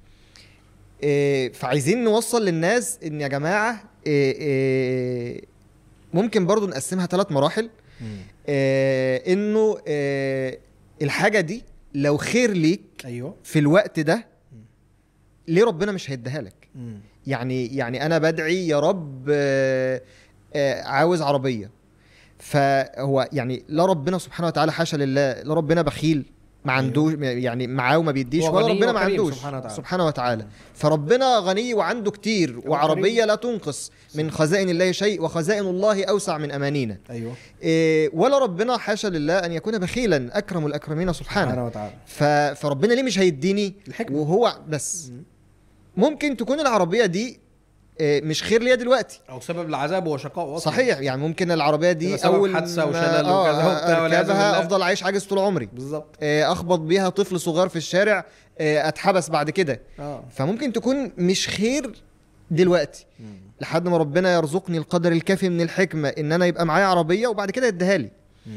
آه، فعايزين نوصل للناس ان يا جماعه آه، آه، ممكن برضو نقسمها ثلاث مراحل آه، انه آه، الحاجه دي لو خير ليك ايوه في الوقت ده ليه ربنا مش هيديها لك يعني يعني انا بدعي يا رب آه، آه، عاوز عربيه فهو يعني لا ربنا سبحانه وتعالى حاشا لله لا ربنا بخيل ما أيوه. عندوش يعني معاه وما بيديش هو ولا غني ربنا ما وكريم عندوش سبحانه وتعالى. سبحانه وتعالى فربنا غني وعنده كتير وعربيه لا تنقص من خزائن الله شيء وخزائن الله اوسع من امانينا ايوه إيه ولا ربنا حاشا لله ان يكون بخيلا اكرم الاكرمين سبحانه سبحانه وتعالى ف... فربنا ليه مش هيديني الحكمة. وهو بس ممكن تكون العربيه دي آه، مش خير ليا دلوقتي او سبب العذاب وشقاء أصلاً. صحيح يعني ممكن العربيه دي تبقى سبب اول حادثة ما- وشلل آه، وكذا آه، وبتاع والعياذ اركبها بالله. افضل عايش عاجز طول عمري بالظبط آه، اخبط بيها طفل صغير في الشارع آه، اتحبس بعد كده اه فممكن تكون مش خير دلوقتي لحد ما ربنا يرزقني القدر الكافي من الحكمه ان انا يبقى معايا عربيه وبعد كده يديها لي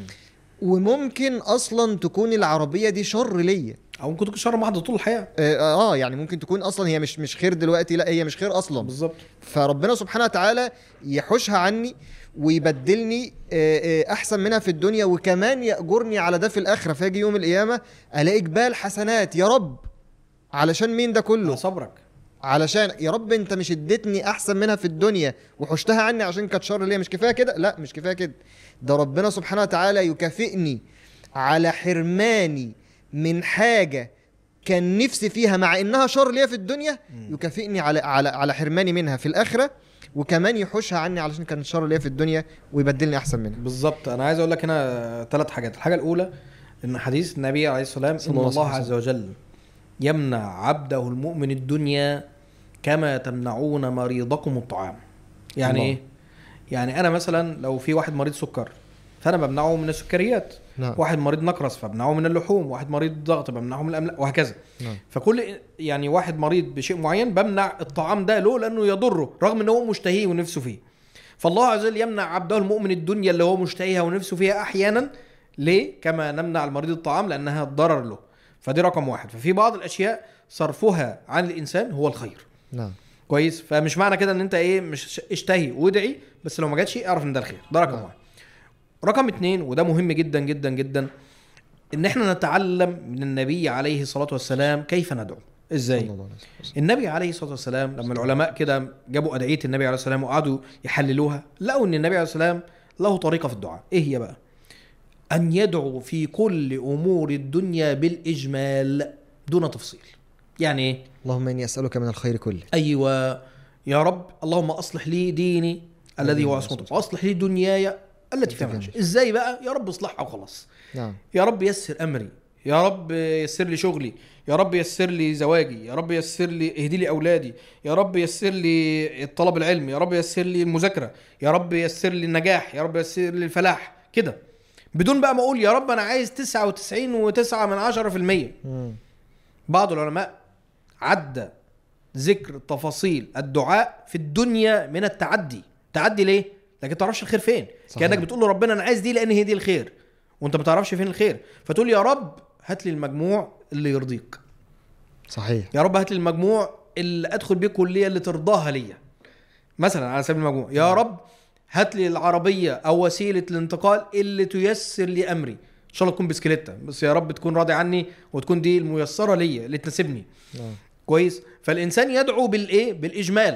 وممكن اصلا تكون العربيه دي شر ليا او ممكن تكون شر محض طول الحياه اه آه، يعني ممكن تكون اصلا هي مش مش خير دلوقتي لا هي مش خير اصلا بالظبط فربنا سبحانه وتعالى يحوشها عني ويبدلني آه، آه، احسن منها في الدنيا وكمان ياجرني على ده في الاخره فاجي يوم القيامه الاقي جبال حسنات يا رب علشان مين ده كله على صبرك علشان يا رب انت مش اديتني احسن منها في الدنيا وحشتها عني عشان كانت شر ليا مش كفايه كده لا مش كفايه كده ده ربنا سبحانه وتعالى يكافئني على حرماني من حاجه كان نفسي فيها مع انها شر ليا في الدنيا يكافئني على على على حرماني منها في الاخره وكمان يحوشها عني علشان كانت شر ليا في الدنيا ويبدلني احسن منها بالظبط انا عايز اقول لك هنا ثلاث حاجات الحاجه الاولى ان حديث النبي عليه الصلاه والسلام صلى ان الله الله عليه عز وجل يمنع عبده المؤمن الدنيا كما تمنعون مريضكم الطعام يعني الله. ايه يعني انا مثلا لو في واحد مريض سكر فانا بمنعه من السكريات نعم. واحد مريض نقرس فبمنعه من اللحوم واحد مريض ضغط بمنعه من الاملاح وهكذا نعم. فكل يعني واحد مريض بشيء معين بمنع الطعام ده له لانه يضره رغم ان هو مشتهيه ونفسه فيه فالله عز وجل يمنع عبده المؤمن الدنيا اللي هو مشتهيها ونفسه فيها احيانا ليه كما نمنع المريض الطعام لانها ضرر له فدي رقم واحد ففي بعض الاشياء صرفها عن الانسان هو الخير نعم كويس فمش معنى كده ان انت ايه مش اشتهي وادعي بس لو ما جاتش اعرف ان ده الخير ده رقم نعم. واحد رقم اتنين وده مهم جدا جدا جدا ان احنا نتعلم من النبي عليه الصلاه والسلام كيف ندعو ازاي صلى الله عليه وسلم النبي عليه الصلاه والسلام لما العلماء كده جابوا ادعيه النبي عليه الصلاه والسلام وقعدوا يحللوها لقوا ان النبي عليه الصلاه والسلام له طريقه في الدعاء ايه هي بقى ان يدعو في كل امور الدنيا بالاجمال دون تفصيل يعني ايه اللهم اني اسالك من الخير كله ايوه يا رب اللهم اصلح لي ديني الذي هو عصمتك واصلح لي دنياي التي فيها معاشي ازاي بقى يا رب اصلحها وخلاص نعم يا رب يسر امري يا رب يسر لي شغلي يا رب يسر لي زواجي يا رب يسر لي اهدي لي اولادي يا رب يسر لي الطلب العلم يا رب يسر لي المذاكره يا رب يسر لي النجاح يا رب يسر لي الفلاح كده بدون بقى ما اقول يا رب انا عايز 99 و9 من 10 في المية مم. بعض العلماء عدى ذكر تفاصيل الدعاء في الدنيا من التعدي تعدي ليه لكن ما تعرفش الخير فين صحيح. كانك بتقول له ربنا انا عايز دي لان هي دي الخير وانت ما تعرفش فين الخير فتقول يا رب هات لي المجموع اللي يرضيك صحيح يا رب هات لي المجموع اللي ادخل بيه الكليه اللي ترضاها ليا مثلا على سبيل المجموع يا رب هات لي العربيه او وسيله الانتقال اللي تيسر لي امري ان شاء الله تكون بسكليته بس يا رب تكون راضي عني وتكون دي الميسره ليا اللي تناسبني نعم كويس فالانسان يدعو بالايه بالاجمال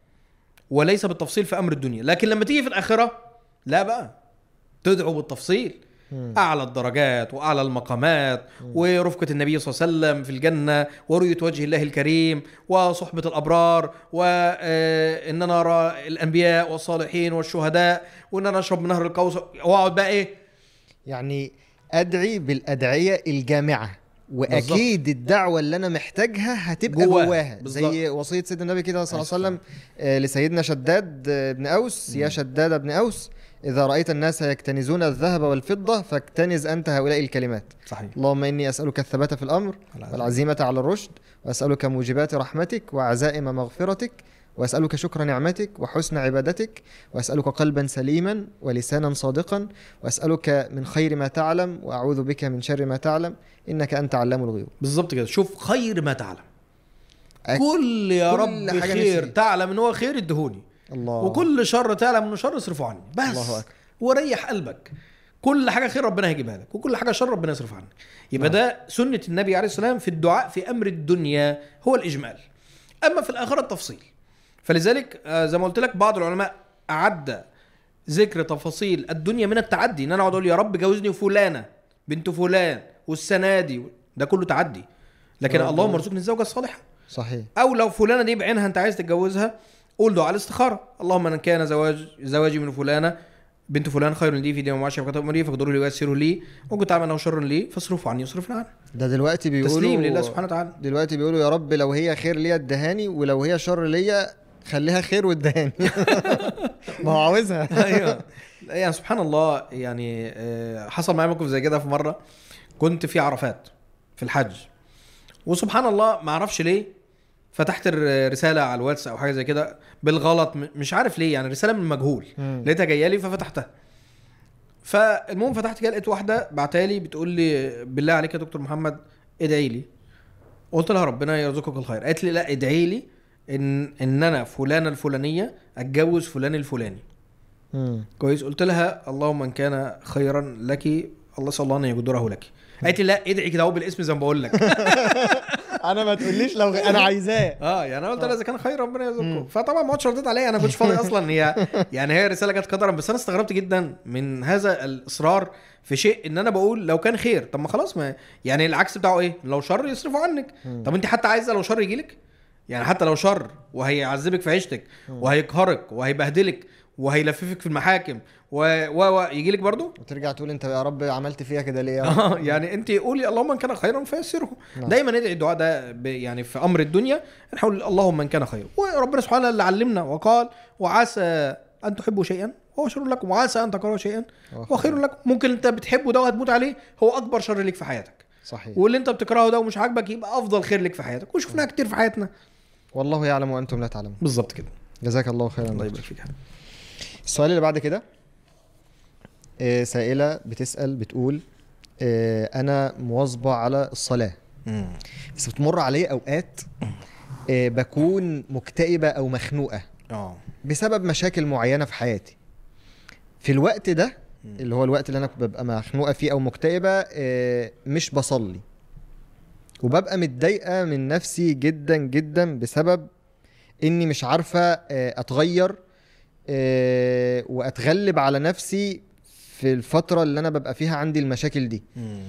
وليس بالتفصيل في امر الدنيا لكن لما تيجي في الاخره لا بقى تدعو بالتفصيل مم. اعلى الدرجات واعلى المقامات ورفقه النبي صلى الله عليه وسلم في الجنه ورؤيه وجه الله الكريم وصحبه الابرار وان انا ارى الانبياء والصالحين والشهداء وان انا اشرب من نهر الكوثر واقعد بقى ايه يعني ادعي بالادعيه الجامعه واكيد الدعوه اللي انا محتاجها هتبقى جواها. جواها بالظبط. زي وصيه سيدنا النبي كده صلى الله عليه عليه وسلم آه، لسيدنا شداد آه، بن اوس يا شداد بن اوس اذا رايت الناس يكتنزون الذهب والفضه فاكتنز انت هؤلاء الكلمات صحيح اللهم اني اسالك الثبات في الامر والعزيمه على الرشد واسالك موجبات رحمتك وعزائم مغفرتك واسالك شكر نعمتك وحسن عبادتك واسالك قلبا سليما ولسانا صادقا واسالك من خير ما تعلم واعوذ بك من شر ما تعلم انك انت علام الغيوب بالظبط كده شوف خير ما تعلم أك- كل يا كل رب حاجة خير نفسي. تعلم ان هو خير ادهوني الله وكل شر تعلم انه شر اصرفه عني بس الله أكبر. وريح قلبك كل حاجه خير ربنا هيجيبها لك وكل حاجه شر ربنا يصرف عنك يبقى ده سنه النبي عليه السلام في الدعاء في امر الدنيا هو الاجمال اما في الاخره التفصيل فلذلك آه، زي ما قلت لك بعض العلماء اعد ذكر تفاصيل الدنيا من التعدي ان انا اقعد اقول يا رب جوزني فلانه بنت فلان والسنه دي ده كله تعدي لكن رب. اللهم ارزقني الزوجه الصالحه صحيح او لو فلانه دي بعينها انت عايز تتجوزها قول دعاء الاستخاره اللهم ان كان زواج زواجي من فلانه بنت فلان خير لي في دين ومعاشر فقد امري فاقدروا لي ويسروا لي وكنت اعمل انه شر لي فاصرفوا عني يصرفنا عنه ده دلوقتي بيقولوا تسليم لله سبحانه وتعالى دلوقتي بيقولوا يا رب لو هي خير ليا ادهاني ولو هي شر ليا خليها خير وادهاني ما هو عاوزها ايوه يعني سبحان الله يعني آه، حصل معايا موقف زي كده في مره كنت في عرفات في الحج وسبحان الله ما اعرفش ليه فتحت الرساله على الواتس او حاجه زي كده بالغلط م- مش عارف ليه يعني رساله من مجهول مم. لقيتها جايه لي ففتحتها فالمهم فتحت كده لقيت واحده بعتها لي بتقول لي بالله عليك يا دكتور محمد ادعي لي قلت لها ربنا يرزقك الخير قالت لي لا ادعي لي ان ان انا فلانه الفلانيه اتجوز فلان الفلاني مم. كويس قلت لها اللهم ان كان خيرا لك الله صلى الله ان يقدره لك قالت لي لا ادعي كده اهو بالاسم زي ما بقول لك انا ما تقوليش لو انا عايزاه اه يعني انا قلت لها اذا كان خير ربنا يرزقكم فطبعا ما عدتش رديت عليها انا كنتش فاضي اصلا هي يعني هي رساله جت قدرا بس انا استغربت جدا من هذا الاصرار في شيء ان انا بقول لو كان خير طب ما خلاص ما يعني العكس بتاعه ايه لو شر يصرفوا عنك طب انت حتى عايزه لو شر يجيلك يعني حتى لو شر وهيعذبك في عيشتك وهيقهرك وهيبهدلك وهيلففك في المحاكم و و, و يجيلك برضه وترجع تقول انت يا رب عملت فيها كده ليه يا رب؟ اه يعني انت قولي اللهم ان كان خيرا فيسره نعم. دايما ندعي الدعاء ده ب- يعني في امر الدنيا نحاول اللهم ان كان خيرا وربنا سبحانه اللي علمنا وقال وعسى ان تحبوا شيئا وهو شر لكم وعسى ان تكرهوا شيئا وهو خير لكم ممكن انت بتحبه ده وهتموت عليه هو اكبر شر ليك في حياتك صحيح واللي انت بتكرهه ده ومش عاجبك يبقى افضل خير ليك في حياتك وشفناها كتير في حياتنا والله يعلم وانتم لا تعلمون بالظبط كده جزاك الله خيرا الله دكتور. يبارك فيك السؤال اللي بعد كده آه، سائلة بتسأل بتقول آه، أنا مواظبة على الصلاة بس بتمر علي أوقات آه، بكون مكتئبة أو مخنوقة اه بسبب مشاكل معينة في حياتي في الوقت ده اللي هو الوقت اللي أنا ببقى مخنوقة فيه أو مكتئبة آه، مش بصلي وببقى متضايقة من نفسي جدا جدا بسبب إني مش عارفة آه، أتغير آه، وأتغلب على نفسي في الفترة اللي أنا ببقى فيها عندي المشاكل دي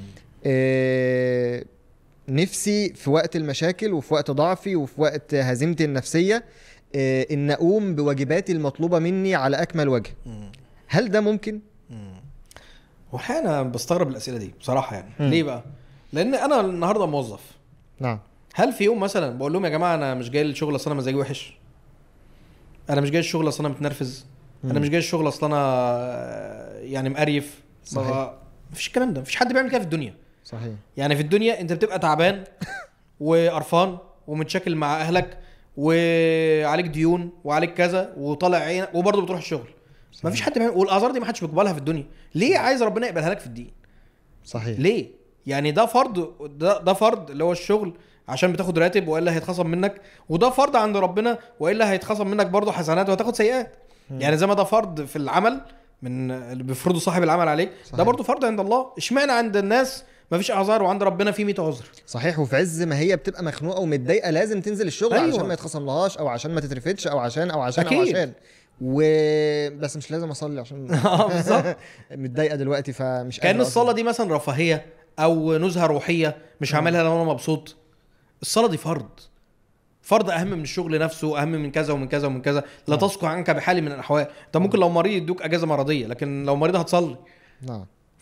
آه، نفسي في وقت المشاكل وفي وقت ضعفي وفي وقت هزيمتي النفسية آه، إن أقوم بواجباتي المطلوبة مني على أكمل وجه هل ده ممكن؟ والحقيقه انا بستغرب الاسئله دي بصراحه يعني مم. ليه بقى؟ لان انا النهارده موظف نعم هل في يوم مثلا بقول لهم يا جماعه انا مش جاي الشغل اصل انا مزاجي وحش انا مش جاي الشغل اصل انا متنرفز انا مم. مش جاي الشغل اصل انا آه، يعني مقريف صحيح. ما- مفيش الكلام ده مفيش حد بيعمل كده في الدنيا صحيح يعني في الدنيا انت بتبقى تعبان وقرفان ومتشاكل مع اهلك وعليك ديون وعليك كذا وطالع عينك وبرضه بتروح الشغل صحيح. مفيش حد بيعمل والاعذار دي ما حدش بيقبلها في الدنيا ليه عايز ربنا يقبلها لك في الدين صحيح ليه؟ يعني ده فرض ده, ده فرض اللي هو الشغل عشان بتاخد راتب والا هيتخصم منك وده فرض عند ربنا والا هيتخصم منك برضه حسنات وهتاخد سيئات يعني زي ما ده فرض في العمل من اللي بيفرضه صاحب العمل عليك صحيح. ده برضه فرض عند الله اشمعنى عند الناس مفيش اعذار وعند ربنا في 100 عذر صحيح وفي عز ما هي بتبقى مخنوقة ومتضايقة لازم تنزل الشغل أيوة. أيوة. عشان ما يتخصم لهاش أو عشان ما تترفدش أو عشان أو عشان أو أكيد. عشان و بس مش لازم أصلي عشان اه بالظبط متضايقة دلوقتي فمش كان قادر الصلاه أصلاً. دي مثلا رفاهيه او نزهه روحيه مش هعملها لو انا مبسوط الصلاه دي فرض فرض اهم من الشغل نفسه اهم من كذا ومن كذا ومن كذا لا نعم. تسقط عنك بحال من الاحوال انت ممكن لو مريض يدوك اجازه مرضيه لكن لو مريض هتصلي نعم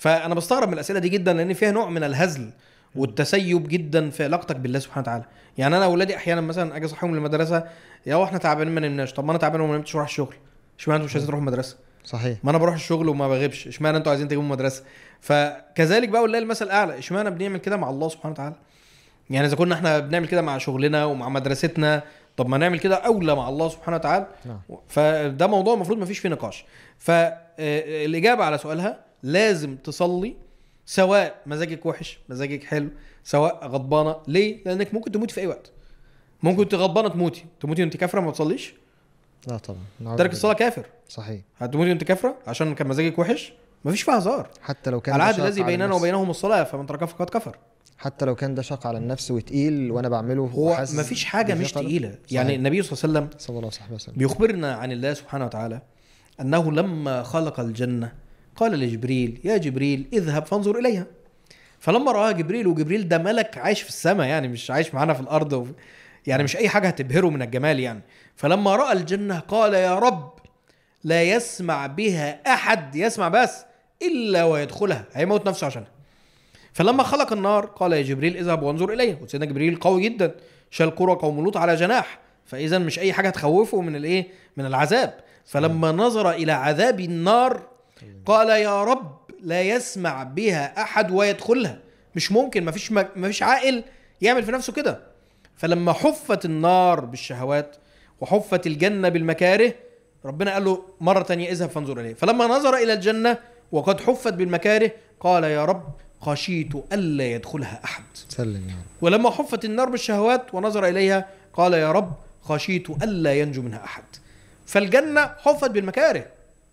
فانا بستغرب من الاسئله دي جدا لان فيها نوع من الهزل والتسيب جدا في علاقتك بالله سبحانه وتعالى يعني انا اولادي احيانا مثلا اجي اصحيهم للمدرسه يا هو احنا تعبانين ما نمناش طب ما انا تعبان وما نمتش اروح الشغل اشمعنى انتوا مش عايزين تروحوا المدرسه صحيح ما انا بروح الشغل وما بغيبش اشمعنى انتوا عايزين تجيبوا مدرسه فكذلك بقى ولله المثل الاعلى اشمعنى بنعمل كده مع الله سبحانه وتعالى يعني اذا كنا احنا بنعمل كده مع شغلنا ومع مدرستنا طب ما نعمل كده اولى مع الله سبحانه وتعالى نعم. فده موضوع المفروض ما فيش فيه نقاش فالاجابه على سؤالها لازم تصلي سواء مزاجك وحش مزاجك حلو سواء غضبانه ليه لانك ممكن تموتي في اي وقت ممكن تغضبانه تموتي تموتي وانت كافره ما تصليش لا طبعا نعوذ ترك بالله. الصلاه كافر صحيح هتموتي وانت كافره عشان كان مزاجك وحش مفيش فيها هزار حتى لو كان العهد ده شاق الذي على بيننا النفس. وبينهم الصلاه فمن تركها فقد كفر حتى لو كان ده شاق على النفس وتقيل وانا بعمله هو وحاسس مفيش حاجه مش بثقل. تقيله صحيح. يعني النبي صلى الله عليه وسلم صلى الله عليه وسلم بيخبرنا عن الله سبحانه وتعالى انه لما خلق الجنه قال لجبريل يا جبريل اذهب فانظر اليها فلما راها جبريل وجبريل ده ملك عايش في السماء يعني مش عايش معانا في الارض و... يعني مش اي حاجه هتبهره من الجمال يعني فلما راى الجنه قال يا رب لا يسمع بها احد يسمع بس الا ويدخلها هيموت نفسه عشانها فلما خلق النار قال يا جبريل اذهب وانظر اليها وسيدنا جبريل قوي جدا شال قرى قوم لوط على جناح فاذا مش اي حاجه تخوفه من الايه من العذاب فلما نظر الى عذاب النار قال يا رب لا يسمع بها احد ويدخلها مش ممكن مفيش مفيش عاقل يعمل في نفسه كده فلما حفت النار بالشهوات وحفت الجنه بالمكاره ربنا قال له مره تانية اذهب فانظر اليه فلما نظر الى الجنه وقد حفت بالمكاره قال يا رب خشيت الا يدخلها احد سلم يا رب ولما حفت النار بالشهوات ونظر اليها قال يا رب خشيت الا ينجو منها احد فالجنه حفت بالمكاره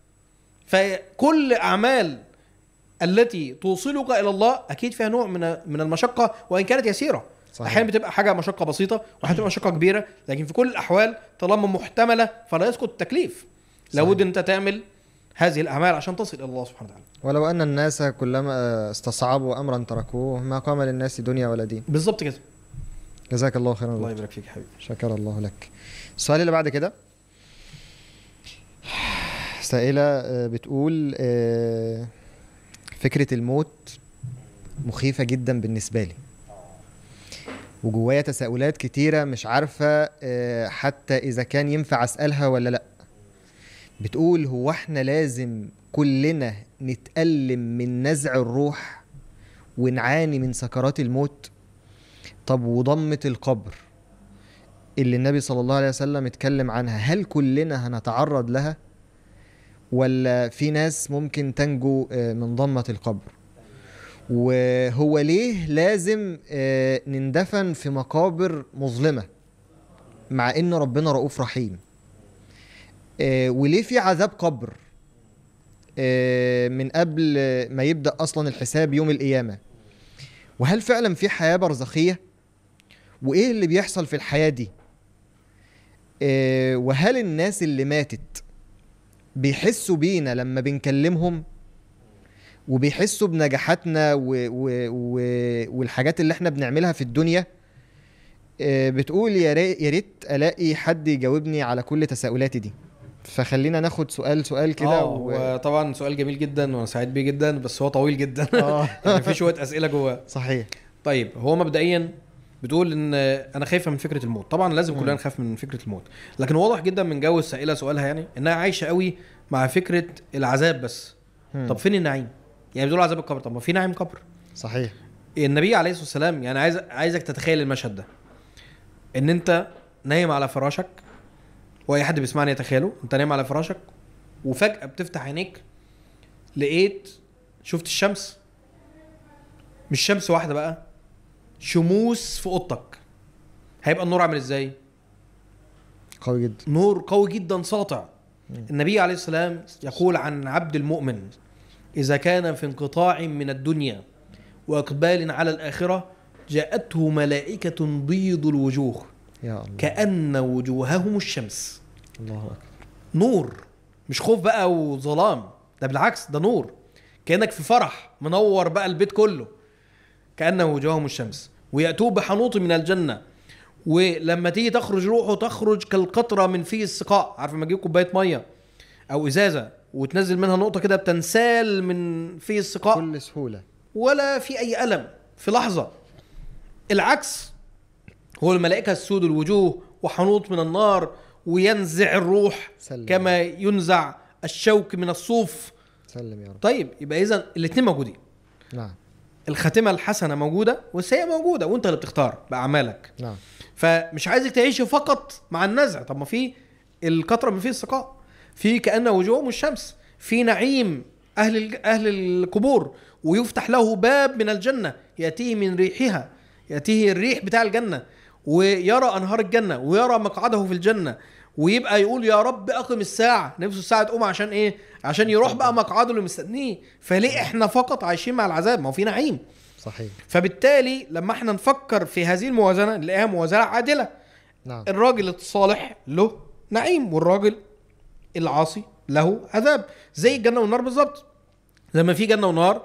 فكل اعمال التي توصلك الى الله اكيد فيها نوع من من المشقه وان كانت يسيره صحيح. احيانا بتبقى حاجه مشقه بسيطه واحيانا بتبقى مشقه كبيره لكن في كل الاحوال طالما محتمله فلا يسقط التكليف لابد ان انت تعمل هذه الاعمال عشان تصل الى الله سبحانه وتعالى ولو ان الناس كلما استصعبوا امرا تركوه ما قام للناس دنيا ولا دين بالظبط كده جزاك الله خيرا الله دكتور. يبارك فيك يا حبيبي شكر الله لك السؤال اللي بعد كده سائلة آه، بتقول آه، فكرة الموت مخيفة جدا بالنسبة لي وجوايا تساؤلات كتيرة مش عارفة آه، حتى إذا كان ينفع أسألها ولا لأ بتقول هو احنا لازم كلنا نتألم من نزع الروح ونعاني من سكرات الموت طب وضمة القبر اللي النبي صلى الله عليه وسلم اتكلم عنها هل كلنا هنتعرض لها ولا في ناس ممكن تنجو آه، من ضمة القبر وهو ليه لازم آه، نندفن في مقابر مظلمة مع ان ربنا رؤوف رحيم آه، وليه في عذاب قبر آه، من قبل ما يبدأ اصلا الحساب يوم القيامة وهل فعلا في حياة برزخية وايه اللي بيحصل في الحياة دي آه، وهل الناس اللي ماتت بيحسوا بينا لما بنكلمهم وبيحسوا بنجاحاتنا و... و... و... والحاجات اللي احنا بنعملها في الدنيا آه، بتقول يا ريت يا ريت الاقي حد يجاوبني على كل تساؤلاتي دي فخلينا ناخد سؤال سؤال كده اه و... وطبعا سؤال جميل جدا وانا سعيد بيه جدا بس هو طويل جدا اه يعني في شويه اسئله جواه صحيح طيب هو مبدئيا بتقول ان انا خايفه من فكره الموت طبعا لازم كلنا مم. نخاف من فكره الموت لكن واضح جدا من جو السائله سؤالها يعني انها عايشه قوي مع فكره العذاب بس مم. طب فين النعيم يعني بتقول عذاب القبر طب ما في نعيم قبر صحيح النبي عليه الصلاه والسلام يعني عايز عايزك تتخيل المشهد ده ان انت نايم على فراشك واي حد بيسمعني يتخيله انت نايم على فراشك وفجاه بتفتح عينيك لقيت شفت الشمس مش شمس واحده بقى شموس في اوضتك هيبقى النور عامل ازاي قوي جدا نور قوي جدا ساطع مم. النبي عليه السلام يقول عن عبد المؤمن إذا كان في انقطاع من الدنيا وإقبال على الآخرة جاءته ملائكة بيض الوجوه يا الله كأن وجوههم الشمس الله اكبر نور مش خوف بقى وظلام ده بالعكس ده نور كأنك في فرح منور بقى البيت كله كأن وجوههم الشمس ويأتوه بحنوط من الجنة ولما تيجي تخرج روحه تخرج كالقطرة من فيه السقاء عارف لما تجيب كوباية مية أو إزازة وتنزل منها نقطه كده بتنسال من في السقاء بكل سهوله ولا في اي الم في لحظه العكس هو الملائكه السود الوجوه وحنوط من النار وينزع الروح سلم كما ينزع الشوك من الصوف سلم يا رب طيب يبقى اذا الاثنين موجودين نعم الخاتمه الحسنه موجوده والسيئه موجوده وانت اللي بتختار باعمالك نعم فمش عايزك تعيش فقط مع النزع طب ما في القطره من فيه السقاء في كان وجوههم الشمس في نعيم اهل الج- اهل القبور ويفتح له باب من الجنه ياتيه من ريحها ياتيه الريح بتاع الجنه ويرى انهار الجنه ويرى مقعده في الجنه ويبقى يقول يا رب اقم الساعه نفسه الساعه تقوم عشان ايه عشان يروح بقى مقعده اللي مستنيه فليه احنا فقط عايشين مع العذاب ما هو في نعيم صحيح فبالتالي لما احنا نفكر في هذه الموازنه نلاقيها موازنه عادله نعم الراجل الصالح له نعيم والراجل العاصي له عذاب زي الجنه والنار بالظبط لما في جنه ونار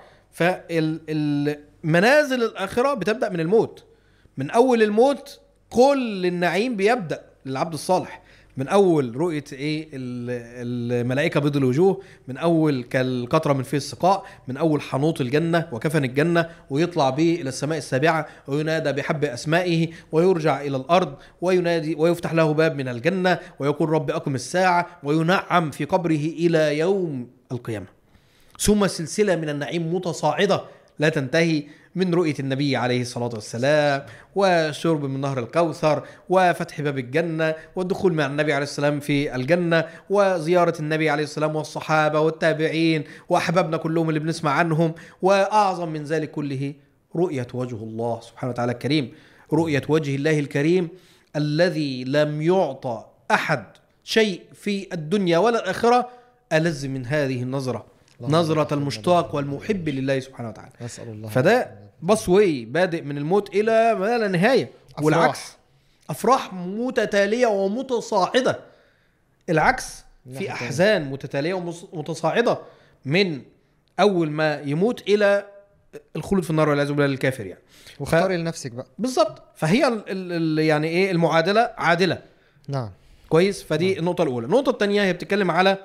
فالمنازل الاخره بتبدا من الموت من اول الموت كل النعيم بيبدا للعبد الصالح من اول رؤيه ايه ال- الملائكه بيض الوجوه من اول كالقطره من فيه السقاء من اول حنوط الجنه وكفن الجنه ويطلع به الى السماء السابعه وينادى بحب اسمائه ويرجع الى الارض وينادي ويفتح له باب من الجنه ويقول رب اقم الساعه وينعم في قبره الى يوم القيامه ثم سلسله من النعيم متصاعده لا تنتهي من رؤيه النبي عليه الصلاه والسلام وشرب من نهر الكوثر وفتح باب الجنه والدخول مع النبي عليه السلام في الجنه وزياره النبي عليه السلام والصحابه والتابعين واحبابنا كلهم اللي بنسمع عنهم واعظم من ذلك كله رؤيه وجه الله سبحانه وتعالى الكريم رؤيه وجه الله الكريم الذي لم يعطى احد شيء في الدنيا ولا الاخره الذ من هذه النظره اللهم نظرة بارك المشتاق والمحب لله سبحانه وتعالى نسال الله فده بصوي بادئ من الموت الى ما لا نهايه أفراح. والعكس افراح متتاليه ومتصاعده العكس ناحية في تانية. احزان متتاليه ومتصاعده من اول ما يموت الى الخلود في النار والعياذ بالله للكافر يعني واختاري لنفسك بقى بالظبط فهي ال ال ال يعني ايه المعادله عادله نعم كويس فدي النقطة الأولى، النقطة الثانية هي بتتكلم على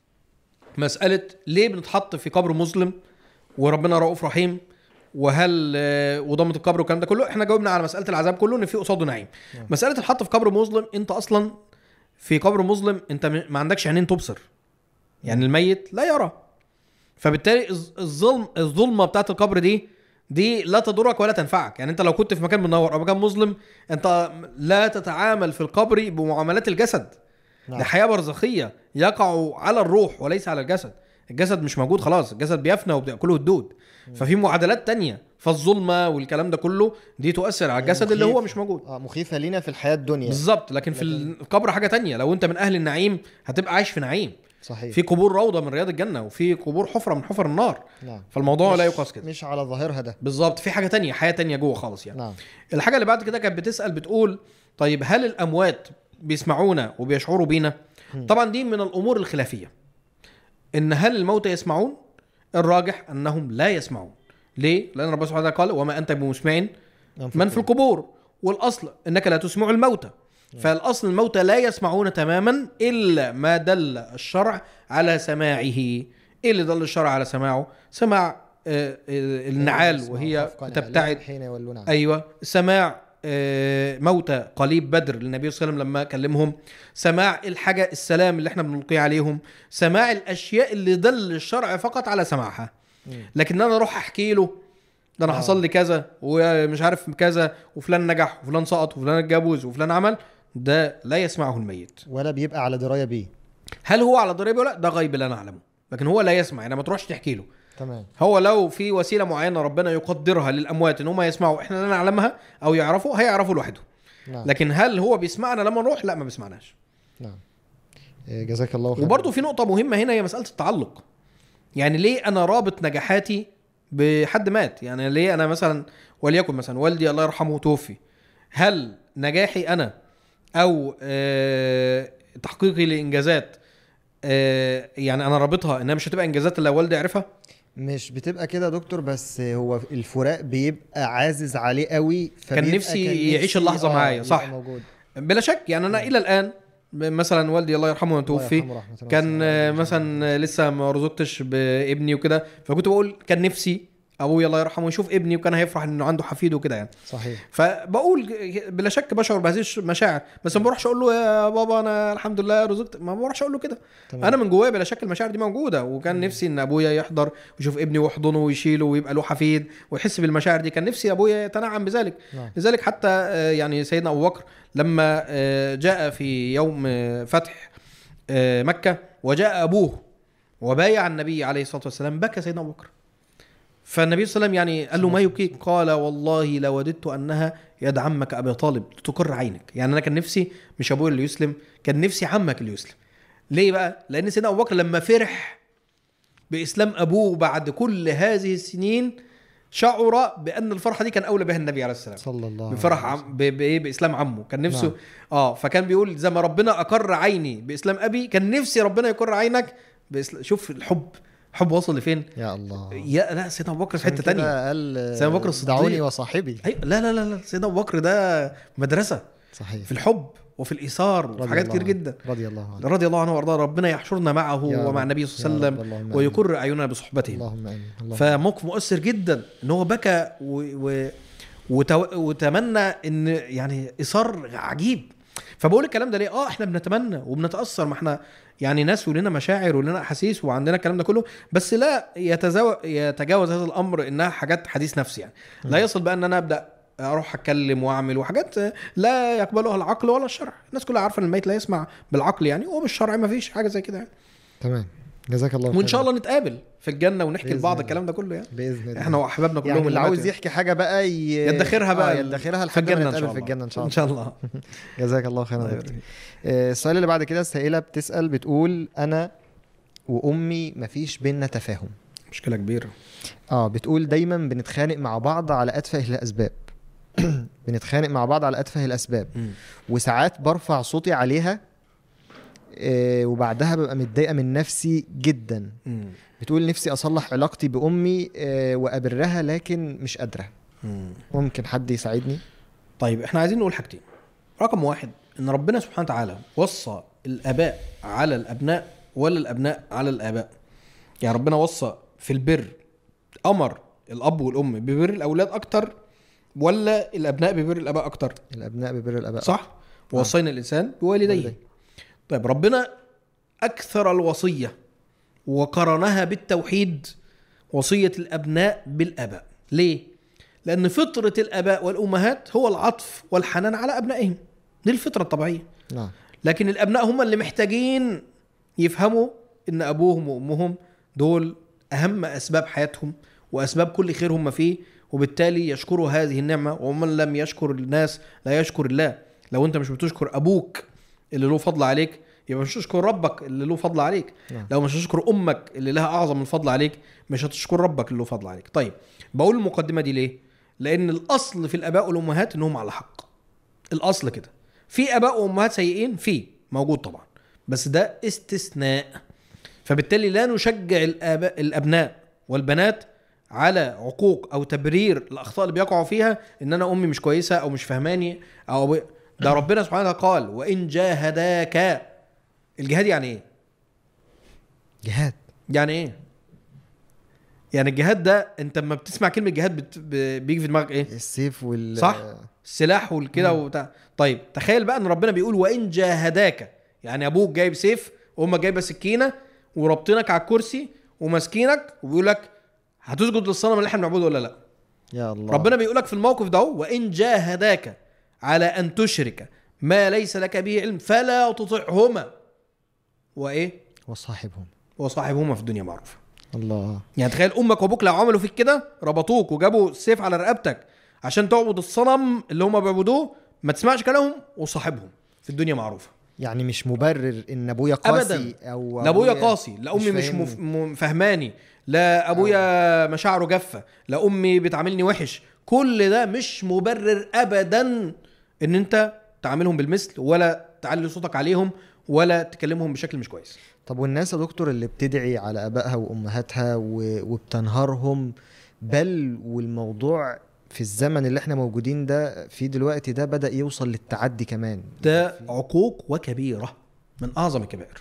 مسألة ليه بنتحط في قبر مسلم وربنا رؤوف رحيم وهل آه، وضمة القبر والكلام ده كله احنا جاوبنا على مسألة العذاب كله ان في قصاده نعيم. نعم. مسألة الحط في قبر مظلم انت اصلا في قبر مظلم انت م- ما عندكش عينين تبصر. يعني الميت لا يرى. فبالتالي الظ- الظلم الظلمة بتاعت القبر دي دي لا تضرك ولا تنفعك يعني انت لو كنت في مكان منور او مكان مظلم انت لا تتعامل في القبر بمعاملات الجسد نعم ده حياه برزخيه يقع على الروح وليس على الجسد الجسد مش موجود خلاص الجسد بيفنى وبياكله الدود ففي معادلات تانية فالظلمه والكلام ده كله دي تؤثر على الجسد اللي هو مخيف. مش موجود اه مخيفه لينا في الحياه الدنيا بالظبط لكن في لكن- القبر حاجه تانية لو انت من اهل النعيم هتبقى عايش في نعيم صحيح في قبور روضه من رياض الجنه وفي قبور حفره من حفر النار نعم فالموضوع لا مش- يقاس كده مش على ظاهرها ده بالظبط في حاجه تانية حياه تانية جوه خالص يعني نعم الحاجه اللي بعد كده كانت بتسال بتقول طيب هل الاموات بيسمعونا وبيشعروا بينا مم. طبعا دي من الامور الخلافيه ان هل الموتى يسمعون الراجح انهم لا يسمعون ليه لان ربنا سبحانه وتعالى قال وما انت بمسمع من في القبور والاصل انك لا تسمع الموتى فالاصل الموتى لا يسمعون تماما الا ما دل الشرع على سماعه ايه اللي دل الشرع على سماعه سماع آه، آه، النعال وهي تبتعد حين يولون عنه. ايوه سماع آه، موتى قليب بدر للنبي صلى الله عليه وسلم لما كلمهم سماع الحاجه السلام اللي احنا بنلقيه عليهم سماع الاشياء اللي دل الشرع فقط على سماعها مم. لكن انا اروح احكي له ده انا آه. حصل لي كذا ومش عارف كذا وفلان نجح وفلان سقط وفلان اتجوز وفلان عمل ده لا يسمعه الميت ولا بيبقى على درايه بيه هل هو على ضريبه ولا لا؟ ده غيب لا نعلمه لكن هو لا يسمع يعني ما تروحش تحكي له تمام هو لو في وسيله معينه ربنا يقدرها للاموات ان هم يسمعوا احنا لا نعلمها او يعرفوا هيعرفوا لوحده نعم لكن هل هو بيسمعنا لما نروح لا ما بيسمعناش نعم إيه، جزاك الله خير وبرضه في نقطه مهمه هنا هي مساله التعلق يعني ليه انا رابط نجاحاتي بحد مات يعني ليه انا مثلا وليكن مثلا والدي الله يرحمه توفي هل نجاحي انا او آه تحقيقي لانجازات آه يعني انا رابطها انها مش هتبقى انجازات الا والدي يعرفها مش بتبقى كده يا دكتور بس هو الفراق بيبقى عازز عليه قوي كان فبيبقى نفسي يعيش اللحظة آه، معايا، يبقى صح. موجود بلا شك يعني انا الى الان مثلا والدي الله يرحمه الله وتوفي يرحمه رحمة الله كان آه، واسعة. مثلا لسه ما رزقتش بابني وكده فكنت بقول كان نفسي ابويا الله يرحمه يشوف ابني وكان هيفرح انه عنده حفيد وكده يعني صحيح فبقول بلا شك بشعر بهذه المشاعر بس ما بروحش اقول له يا بابا انا الحمد لله رزقت ما بروحش اقول له كده تمام. انا من جوايا بلا شك المشاعر دي موجوده وكان نفسي ان ابويا يحضر ويشوف ابني ويحضنه ويشيله ويبقى له حفيد ويحس بالمشاعر دي كان نفسي ابويا يتنعم بذلك نعم. لذلك حتى آه، يعني سيدنا ابو بكر لما آه، جاء في يوم آه، فتح آه، مكه وجاء ابوه وبايع النبي عليه الصلاه والسلام بكى سيدنا ابو بكر فالنبي صلى الله عليه وسلم يعني قال له ما يبكيك قال والله لوددت انها يد عمك ابي طالب تقر عينك يعني انا كان نفسي مش ابويا اللي يسلم كان نفسي عمك اللي يسلم ليه بقى لان سيدنا ابو بكر لما فرح باسلام ابوه بعد كل هذه السنين شعر بان الفرحه دي كان اولى بها النبي عليه السلام صلى الله عليه بفرح وسلم. عم ب- بايه باسلام عمه كان نفسه نعم. نعم. اه فكان بيقول زي ما ربنا اقر عيني باسلام ابي كان نفسي ربنا يقر عينك بإسل... شوف الحب حب وصل لفين يا الله يا لا سيدنا ابو بكر في حته عشان كده تانية قال سيدنا أبو بكر الصديق. دعوني وصاحبي أيوة لا لا لا لا سيدنا ابو بكر ده مدرسه صحيح في الحب وفي الايثار وفي رضي حاجات الله كتير عنه. جدا رضي الله عنه رضي الله عنه وارضاه ربنا يحشرنا معه يا ومع رب. النبي يا صلى الله رب، عليه اللهم وسلم آمين. ويقر اعيننا بصحبته اللهم امين اللهم فموقف مؤثر جدا ان هو بكى و... و... وتو... وتمنى ان يعني اثار عجيب فبقول الكلام ده ليه اه احنا بنتمنى وبنتاثر ما احنا يعني ناس ولنا مشاعر ولنا احاسيس وعندنا الكلام ده كله بس لا يتزو... يتجاوز هذا الامر انها حاجات حديث نفسي يعني لا يصل بقى ان انا ابدا اروح اتكلم واعمل وحاجات لا يقبلها العقل ولا الشرع الناس كلها عارفه ان الميت لا يسمع بالعقل يعني وبالشرع ما فيش حاجه زي كده يعني تمام جزاك الله وان خير. شاء الله نتقابل في الجنه ونحكي بإذن لبعض الله. الكلام ده كله يعني باذن الله احنا واحبابنا كلهم يعني اللي عاوز ماتوا. يحكي حاجه بقى ي... يدخرها بقى آه يدخرها في لحد ما الجنه ان نتقابل شاء في الله الجنه ان شاء ان الله شاء الله جزاك الله خيرا يا دكتور آه، السؤال اللي بعد كده السائله بتسال بتقول انا وامي مفيش بينا تفاهم مشكله كبيره اه بتقول دايما بنتخانق مع بعض على اتفه الاسباب بنتخانق مع بعض على اتفه الاسباب وساعات برفع صوتي عليها آه، وبعدها ببقى متضايقه من نفسي جدا بتقول نفسي اصلح علاقتي بامي آه، وابرها لكن مش قادره ممكن حد يساعدني طيب احنا عايزين نقول حاجتين رقم واحد ان ربنا سبحانه وتعالى وصى الاباء على الابناء ولا الابناء على الاباء يعني ربنا وصى في البر امر الاب والام ببر الاولاد اكتر ولا الابناء ببر الاباء اكتر الابناء ببر الاباء صح ووصينا الانسان بوالديه والديه. طيب ربنا اكثر الوصيه وقرنها بالتوحيد وصيه الابناء بالاباء ليه لان فطره الاباء والامهات هو العطف والحنان على ابنائهم دي الفطره الطبيعيه نعم لكن الابناء هم اللي محتاجين يفهموا ان ابوهم وامهم دول اهم اسباب حياتهم واسباب كل خير هم فيه وبالتالي يشكروا هذه النعمه ومن لم يشكر الناس لا يشكر الله لو انت مش بتشكر ابوك اللي له فضل عليك يبقى مش هتشكر ربك اللي له فضل عليك نعم. لو مش هتشكر امك اللي لها اعظم الفضل عليك مش هتشكر ربك اللي له فضل عليك طيب بقول المقدمه دي ليه لان الاصل في الاباء والامهات انهم على حق الاصل كده في اباء وامهات سيئين في موجود طبعا بس ده استثناء فبالتالي لا نشجع الاباء الابناء والبنات على عقوق او تبرير الاخطاء اللي بيقعوا فيها ان انا امي مش كويسه او مش فهماني او أبوي- ده ربنا سبحانه وتعالى قال وان جاهداك الجهاد يعني ايه جهاد يعني ايه يعني الجهاد ده انت لما بتسمع كلمه جهاد بت... ب- بيجي في دماغك ايه السيف وال صح السلاح والكده وبتاع طيب تخيل بقى ان ربنا بيقول وان جاهداك يعني ابوك جايب سيف وامك جايبه سكينه ورابطينك على الكرسي وماسكينك وبيقول لك هتسجد للصنم اللي احنا بنعبده ولا لا يا الله ربنا بيقول لك في الموقف ده وان جاهداك على ان تشرك ما ليس لك به علم فلا تطعهما وايه وصاحبهم وصاحبهما في الدنيا معروفه الله يعني تخيل امك وابوك لو عملوا فيك كده ربطوك وجابوا السيف على رقبتك عشان تعبد الصنم اللي هم بيعبدوه ما تسمعش كلامهم وصاحبهم في الدنيا معروفه يعني مش مبرر ان ابويا قاسي او لا ابويا قاسي لا امي مش فاهمني. مف... م- فهماني لا ابويا مشاعره جافه لا امي بتعاملني وحش كل ده مش مبرر ابدا ان انت تعاملهم بالمثل ولا تعلي صوتك عليهم ولا تكلمهم بشكل مش كويس طب والناس يا دكتور اللي بتدعي على ابائها وامهاتها و... وبتنهارهم بل والموضوع في الزمن اللي احنا موجودين ده في دلوقتي ده بدأ يوصل للتعدي كمان ده عقوق وكبيره من اعظم الكبائر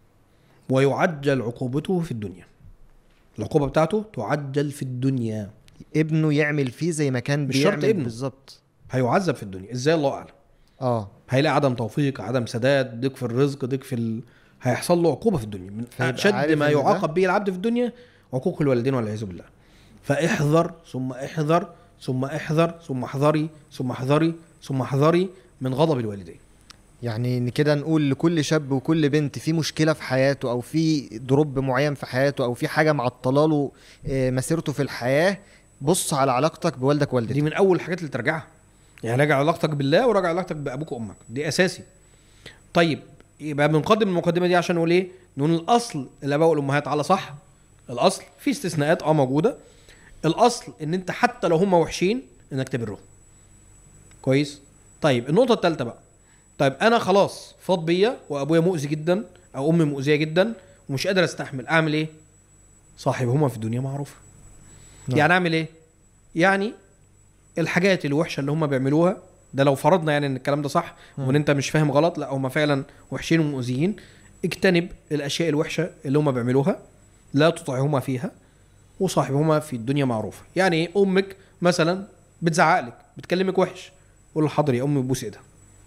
ويعجل عقوبته في الدنيا العقوبه بتاعته تعجل في الدنيا ابنه يعمل فيه زي ما كان مش شرط بيعمل ابنه. بالظبط هيعذب في الدنيا ازاي الله اعلم اه هيلاقي عدم توفيق عدم سداد ضيق في الرزق ضيق في ال... هيحصل له عقوبه في الدنيا من فيبقى اشد عارف ما إن ده- يعاقب به العبد في الدنيا عقوق الوالدين والعياذ بالله فاحذر ثم احذر ثم احذر ثم احذري ثم احذري ثم احذري من غضب الوالدين يعني ان كده نقول لكل شاب وكل بنت في مشكله في حياته او في دروب معين في حياته او في حاجه معطله له آه، مسيرته في الحياه بص على علاقتك بوالدك دي ووالدتك من اول الحاجات اللي ترجعها يعني راجع علاقتك بالله وراجع علاقتك بابوك وامك دي اساسي طيب يبقى بنقدم المقدمه دي عشان نقول ايه نقول الاصل الاباء والامهات على صح الاصل في استثناءات اه موجوده الاصل ان انت حتى لو هم وحشين انك تبرهم كويس طيب النقطه الثالثه بقى طيب انا خلاص فاض بيا وابويا مؤذي جدا او امي مؤذيه جدا ومش قادر استحمل اعمل ايه صاحبهما في الدنيا معروفه نعم. يعني اعمل ايه يعني الحاجات الوحشه اللي هم بيعملوها ده لو فرضنا يعني ان الكلام ده صح مم. وان انت مش فاهم غلط لا هم فعلا وحشين ومؤذيين اجتنب الاشياء الوحشه اللي هم بيعملوها لا تطعهما فيها وصاحبهما في الدنيا معروفه يعني ايه امك مثلا بتزعق لك بتكلمك وحش قول لها حاضر يا امي بوس ايدها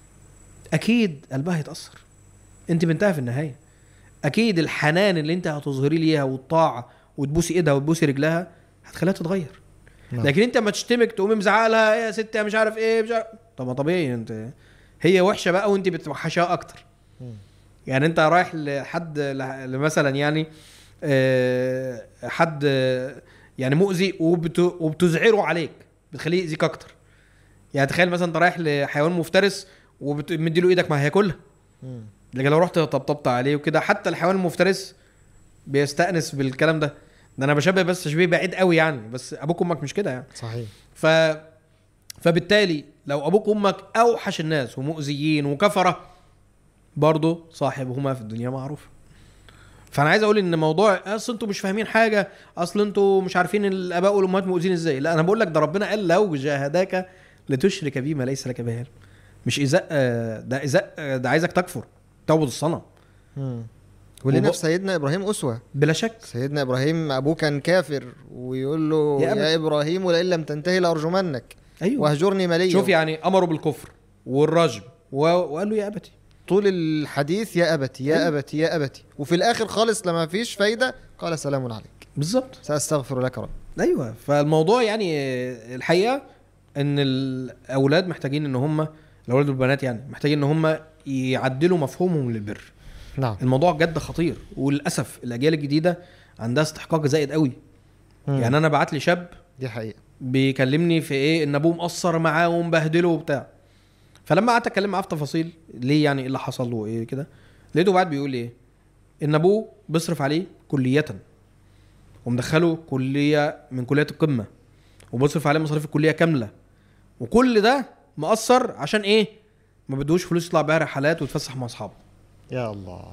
اكيد قلبها هيتاثر انت بنتها في النهايه اكيد الحنان اللي انت هتظهري ليها والطاعه وتبوسي ايدها وتبوسي رجلها هتخليها تتغير نعم. لكن انت ما تشتمك تقومي مزعق لها يا ست يا مش عارف ايه مش عارف طب ما طبيعي انت هي وحشه بقى وانت بتوحشها اكتر مم. يعني انت رايح لحد ل- مثلا يعني آه، حد آه، يعني مؤذي وبت- وبتزعره عليك بتخليه يأذيك اكتر يعني تخيل مثلا انت رايح لحيوان مفترس ومدي له ايدك ما هياكلها مم. لكن لو رحت طبطبت عليه وكده حتى الحيوان المفترس بيستأنس بالكلام ده ده انا بشبه بس تشبيه بعيد قوي يعني بس ابوك وامك مش كده يعني صحيح ف فبالتالي لو ابوك وامك اوحش الناس ومؤذيين وكفره برضه صاحبهما في الدنيا معروف فانا عايز اقول ان موضوع اصل انتوا مش فاهمين حاجه اصل انتوا مش عارفين الاباء والامهات مؤذين ازاي لا انا بقول لك ده ربنا قال لو جاهداك لتشرك بي ما ليس لك به علم مش ايذاء آه، ده ايذاء آه، ده عايزك تكفر تعبد الصنم مم. ولنا وب- في سيدنا ابراهيم اسوه بلا شك سيدنا ابراهيم ابوه كان كافر ويقول له يا يا, أبت. يا ابراهيم لئن لم تنتهي لارجمنك ايوه واهجرني مليا شوف يعني امروا بالكفر والرجم و- وقال له يا ابتي طول الحديث يا ابتي يا أيوة. ابتي يا ابتي وفي الاخر خالص لما فيش فايده قال سلام عليك بالظبط ساستغفر لك رب ايوه فالموضوع يعني آه، الحقيقه ان الاولاد محتاجين ان هم الاولاد والبنات يعني محتاجين ان هم يعدلوا مفهومهم للبر نعم الموضوع جد خطير وللاسف الاجيال الجديده عندها استحقاق زائد قوي مم. يعني انا بعت لي شاب دي حقيقه بيكلمني في ايه ان ابوه مقصر معاه ومبهدله وبتاع فلما قعدت اتكلم معاه في تفاصيل ليه يعني ايه اللي حصل له وايه كده لقيته بعد بيقول لي ايه ان ابوه بيصرف عليه كليه ومدخله كليه من كليات القمه وبيصرف عليه مصاريف الكليه كامله وكل ده مقصر عشان ايه ما بدوش فلوس يطلع بيها رحلات ويتفسح مع اصحابه يا الله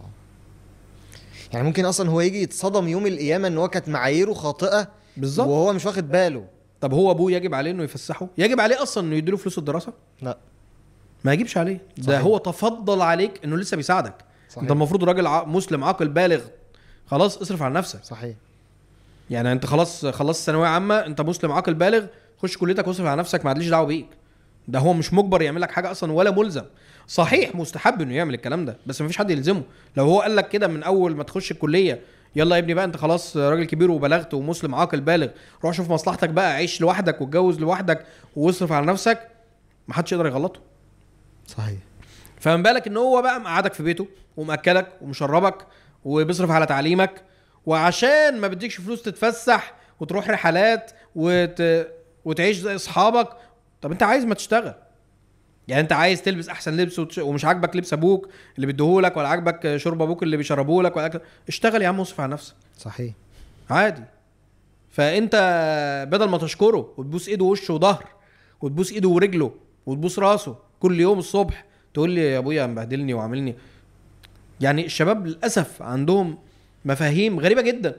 يعني ممكن اصلا هو يجي يتصدم يوم القيامه ان هو كانت معاييره خاطئه بالظبط وهو مش واخد باله طب هو ابوه يجب عليه انه يفسحه يجب عليه اصلا انه يديله فلوس الدراسه لا ما يجيبش عليه ده صحيح. هو تفضل عليك انه لسه بيساعدك صحيح انت المفروض راجل ع- مسلم عاقل بالغ خلاص اصرف على نفسك صحيح يعني انت خلاص خلصت ثانويه عامه انت مسلم عاقل بالغ خش كليتك واصرف على نفسك ما عادليش دعوه بيك ده هو مش مجبر يعمل لك حاجه اصلا ولا ملزم صحيح مستحب انه يعمل الكلام ده بس مفيش حد يلزمه لو هو قال لك كده من اول ما تخش الكليه يلا يا ابني بقى انت خلاص راجل كبير وبلغت ومسلم عاقل بالغ روح شوف مصلحتك بقى عيش لوحدك واتجوز لوحدك واصرف على نفسك محدش يقدر يغلطه صحيح فما بالك ان هو بقى مقعدك في بيته ومأكلك ومشربك وبيصرف على تعليمك وعشان ما بديكش فلوس تتفسح وتروح رحلات وت... وتعيش زي اصحابك طب انت عايز ما تشتغل يعني انت عايز تلبس احسن لبس وتش... ومش عاجبك لبس ابوك اللي بيديهولك ولا عاجبك شرب ابوك اللي بيشربهولك ولا أكل... اشتغل يا عم واصرف على نفسك صحيح عادي فانت بدل ما تشكره وتبوس ايده ووشه وظهر وتبوس ايده ورجله وتبوس راسه كل يوم الصبح تقول لي يا ابويا مبهدلني وعاملني يعني الشباب للاسف عندهم مفاهيم غريبه جدا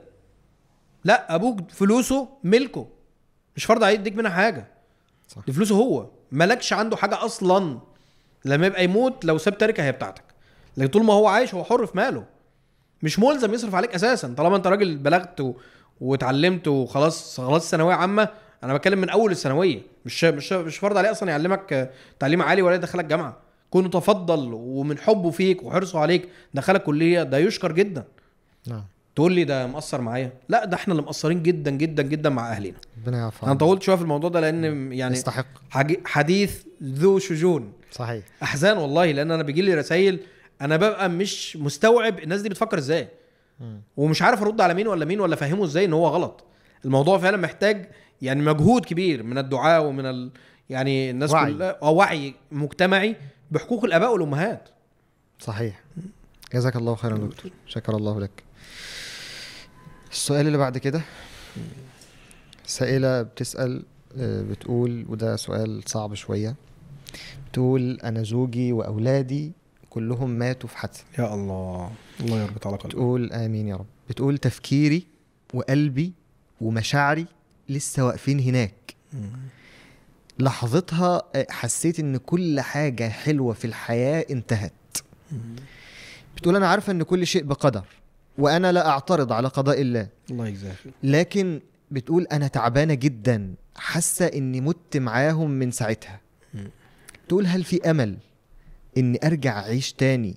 لا ابوك فلوسه ملكه مش فرض عليه يديك منها حاجه صح. دي فلوسه هو مالكش عنده حاجه اصلا لما يبقى يموت لو ساب تركه هي بتاعتك لكن طول ما هو عايش هو حر في ماله مش ملزم يصرف عليك اساسا طالما انت راجل بلغت و... واتعلمت وخلاص خلاص ثانويه عامه انا بتكلم من اول الثانويه مش مش مش فرض عليه اصلا يعلمك آه، تعليم عالي ولا يدخلك جامعه كونه تفضل ومن حبه فيك وحرصه عليك دخلك كليه ده يشكر جدا نعم تقول لي ده مقصر معايا لا ده احنا اللي مقصرين جدا جدا جدا مع اهلنا ربنا يعفو انا عنك. طولت شويه في الموضوع ده لان يعني يستحق حاج- حديث ذو شجون صحيح احزان والله لان انا بيجي لي رسائل انا ببقى مش مستوعب الناس دي بتفكر ازاي مم. ومش عارف ارد على مين ولا مين ولا افهمه ازاي ان هو غلط الموضوع فعلا محتاج يعني مجهود كبير من الدعاء ومن ال... يعني الناس وعي. كلها آه، وعي مجتمعي بحقوق الاباء والامهات صحيح جزاك الله خيرا دكتور شكر الله لك السؤال اللي بعد كده سائلة بتسأل آه، بتقول وده سؤال صعب شوية بتقول أنا زوجي وأولادي كلهم ماتوا في حادثة يا الله الله يربط على قلبك بتقول آمين يا رب بتقول تفكيري وقلبي ومشاعري لسه واقفين هناك لحظتها آه، حسيت ان كل حاجة حلوة في الحياة انتهت بتقول انا عارفة ان كل شيء بقدر وانا لا اعترض على قضاء الله الله يجزاك لكن بتقول انا تعبانة جدا حاسة اني مت معاهم من ساعتها مم. تقول هل في امل اني ارجع اعيش تاني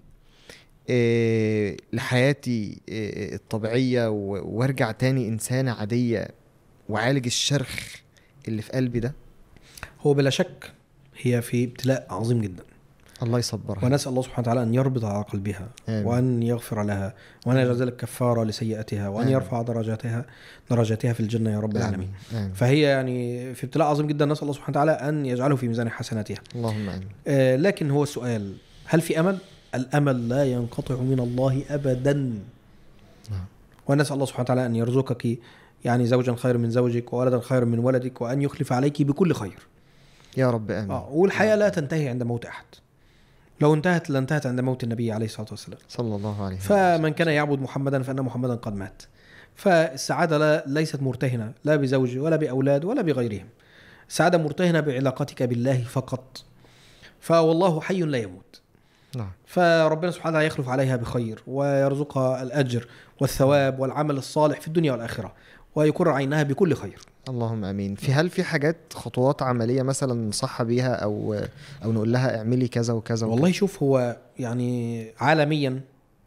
إيه لحياتي إيه الطبيعية و- وارجع تاني انسانة عادية واعالج الشرخ اللي في قلبي ده هو بلا شك هي في ابتلاء عظيم جدا الله يصبرها ونسال الله سبحانه وتعالى ان يربط على قلبها آمين. وان يغفر لها وان يجعل ذلك كفاره لسيئاتها وان آمين. يرفع درجاتها درجاتها في الجنه يا رب العالمين آمين. آمين. فهي يعني في ابتلاء عظيم جدا نسال الله سبحانه وتعالى ان يجعله في ميزان حسناتها اللهم امين آه لكن هو السؤال هل في امل الامل لا ينقطع من الله ابدا نعم. ونسال الله سبحانه وتعالى ان يرزقك يعني زوجا خير من زوجك وولدا خير من ولدك وان يخلف عليك بكل خير يا رب امين اه والحياه لا تنتهي عند موت احد لو انتهت لانتهت عند موت النبي عليه الصلاه والسلام صلى الله عليه وسلم فمن كان يعبد محمدا فان محمدا قد مات فالسعاده لا ليست مرتهنه لا بزوج ولا باولاد ولا بغيرهم السعاده مرتهنه بعلاقتك بالله فقط فوالله حي لا يموت نعم فربنا سبحانه وتعالى يخلف عليها بخير ويرزقها الاجر والثواب والعمل الصالح في الدنيا والاخره ويقر عينها بكل خير اللهم امين في هل في حاجات خطوات عمليه مثلا نصح بيها او او نقول لها اعملي كذا وكذا والله شوف هو يعني عالميا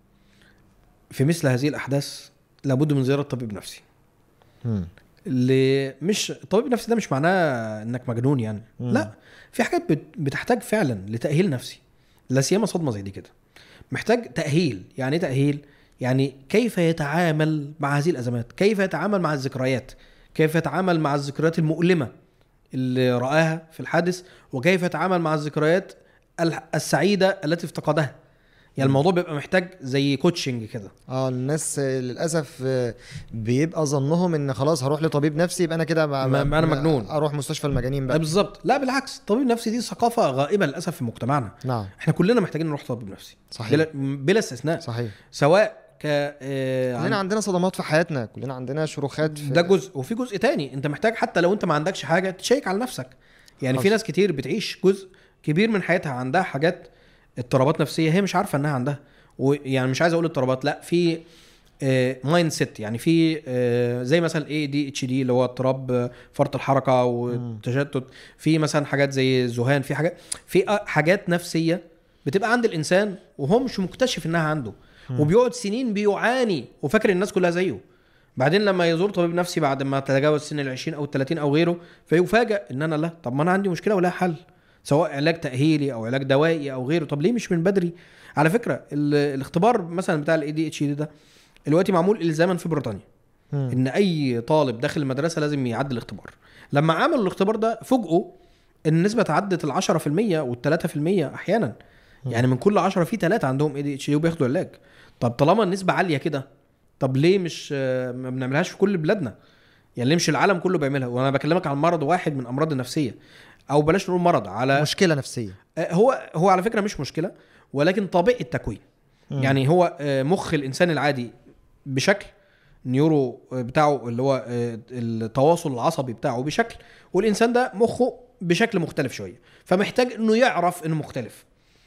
في مثل هذه الاحداث لابد من زياره طبيب نفسي مم. اللي مش الطبيب النفسي ده مش معناه انك مجنون يعني مم. لا في حاجات بت- بتحتاج فعلا لتاهيل نفسي لا سيما صدمه زي دي كده محتاج تاهيل يعني ايه تاهيل يعني كيف يتعامل مع هذه الازمات كيف يتعامل مع الذكريات كيف يتعامل مع الذكريات المؤلمه اللي راها في الحادث وكيف يتعامل مع الذكريات الح- السعيده التي افتقدها يعني الموضوع بيبقى محتاج زي كوتشنج كده اه الناس آه، للاسف آه، بيبقى ظنهم ان خلاص هروح لطبيب نفسي يبقى انا كده ما- ما- ما أنا مجنون. اروح مستشفى المجانين آه، بقى بالظبط لا بالعكس الطبيب النفسي دي ثقافه غائبه للاسف في مجتمعنا نعم احنا كلنا محتاجين نروح طبيب نفسي صحيح بلا, بلا استثناء صحيح سواء ك آه، كلنا عن- عندنا صدمات في حياتنا كلنا عندنا شروخات في ده جزء وفي جزء تاني انت محتاج حتى لو انت ما عندكش حاجه تشيك على نفسك يعني في حصل. ناس كتير بتعيش جزء كبير من حياتها عندها حاجات اضطرابات نفسيه هي مش عارفه انها عندها ويعني مش عايز اقول اضطرابات لا في مايند سيت يعني في آه، زي مثلا اي دي اتش دي اللي هو اضطراب آه، فرط الحركه والتشتت في مثلا حاجات زي الذهان في حاجات في آه، حاجات نفسيه بتبقى عند الانسان وهو مش مكتشف انها عنده وبيقعد سنين بيعاني وفاكر الناس كلها زيه بعدين لما يزور طبيب نفسي بعد ما تتجاوز سن ال 20 او ال 30 او غيره فيفاجئ ان انا لا طب ما انا عندي مشكله ولا حل سواء علاج تاهيلي او علاج دوائي او غيره طب ليه مش من بدري على فكره ال- الاختبار مثلا بتاع الاي دي اتش دي ده دلوقتي معمول الزاما في بريطانيا مم. ان اي طالب داخل المدرسه لازم يعدي الاختبار لما عملوا الاختبار ده فوجئوا ان النسبه تعدت ال 10% وال 3% احيانا يعني من كل 10 في ثلاثه عندهم اي دي اتش دي وبياخدوا علاج طب طالما النسبه عاليه كده طب ليه مش آه، ما بنعملهاش في كل بلادنا يعني ليه مش العالم كله بيعملها وانا بكلمك عن مرض واحد من امراض النفسيه او بلاش نقول مرض على مشكله نفسيه آه، هو هو على فكره مش مشكله ولكن طبيعه التكوين مم. يعني هو آه، مخ الانسان العادي بشكل نيورو بتاعه اللي هو آه، التواصل العصبي بتاعه بشكل والانسان ده مخه بشكل مختلف شويه فمحتاج انه يعرف انه مختلف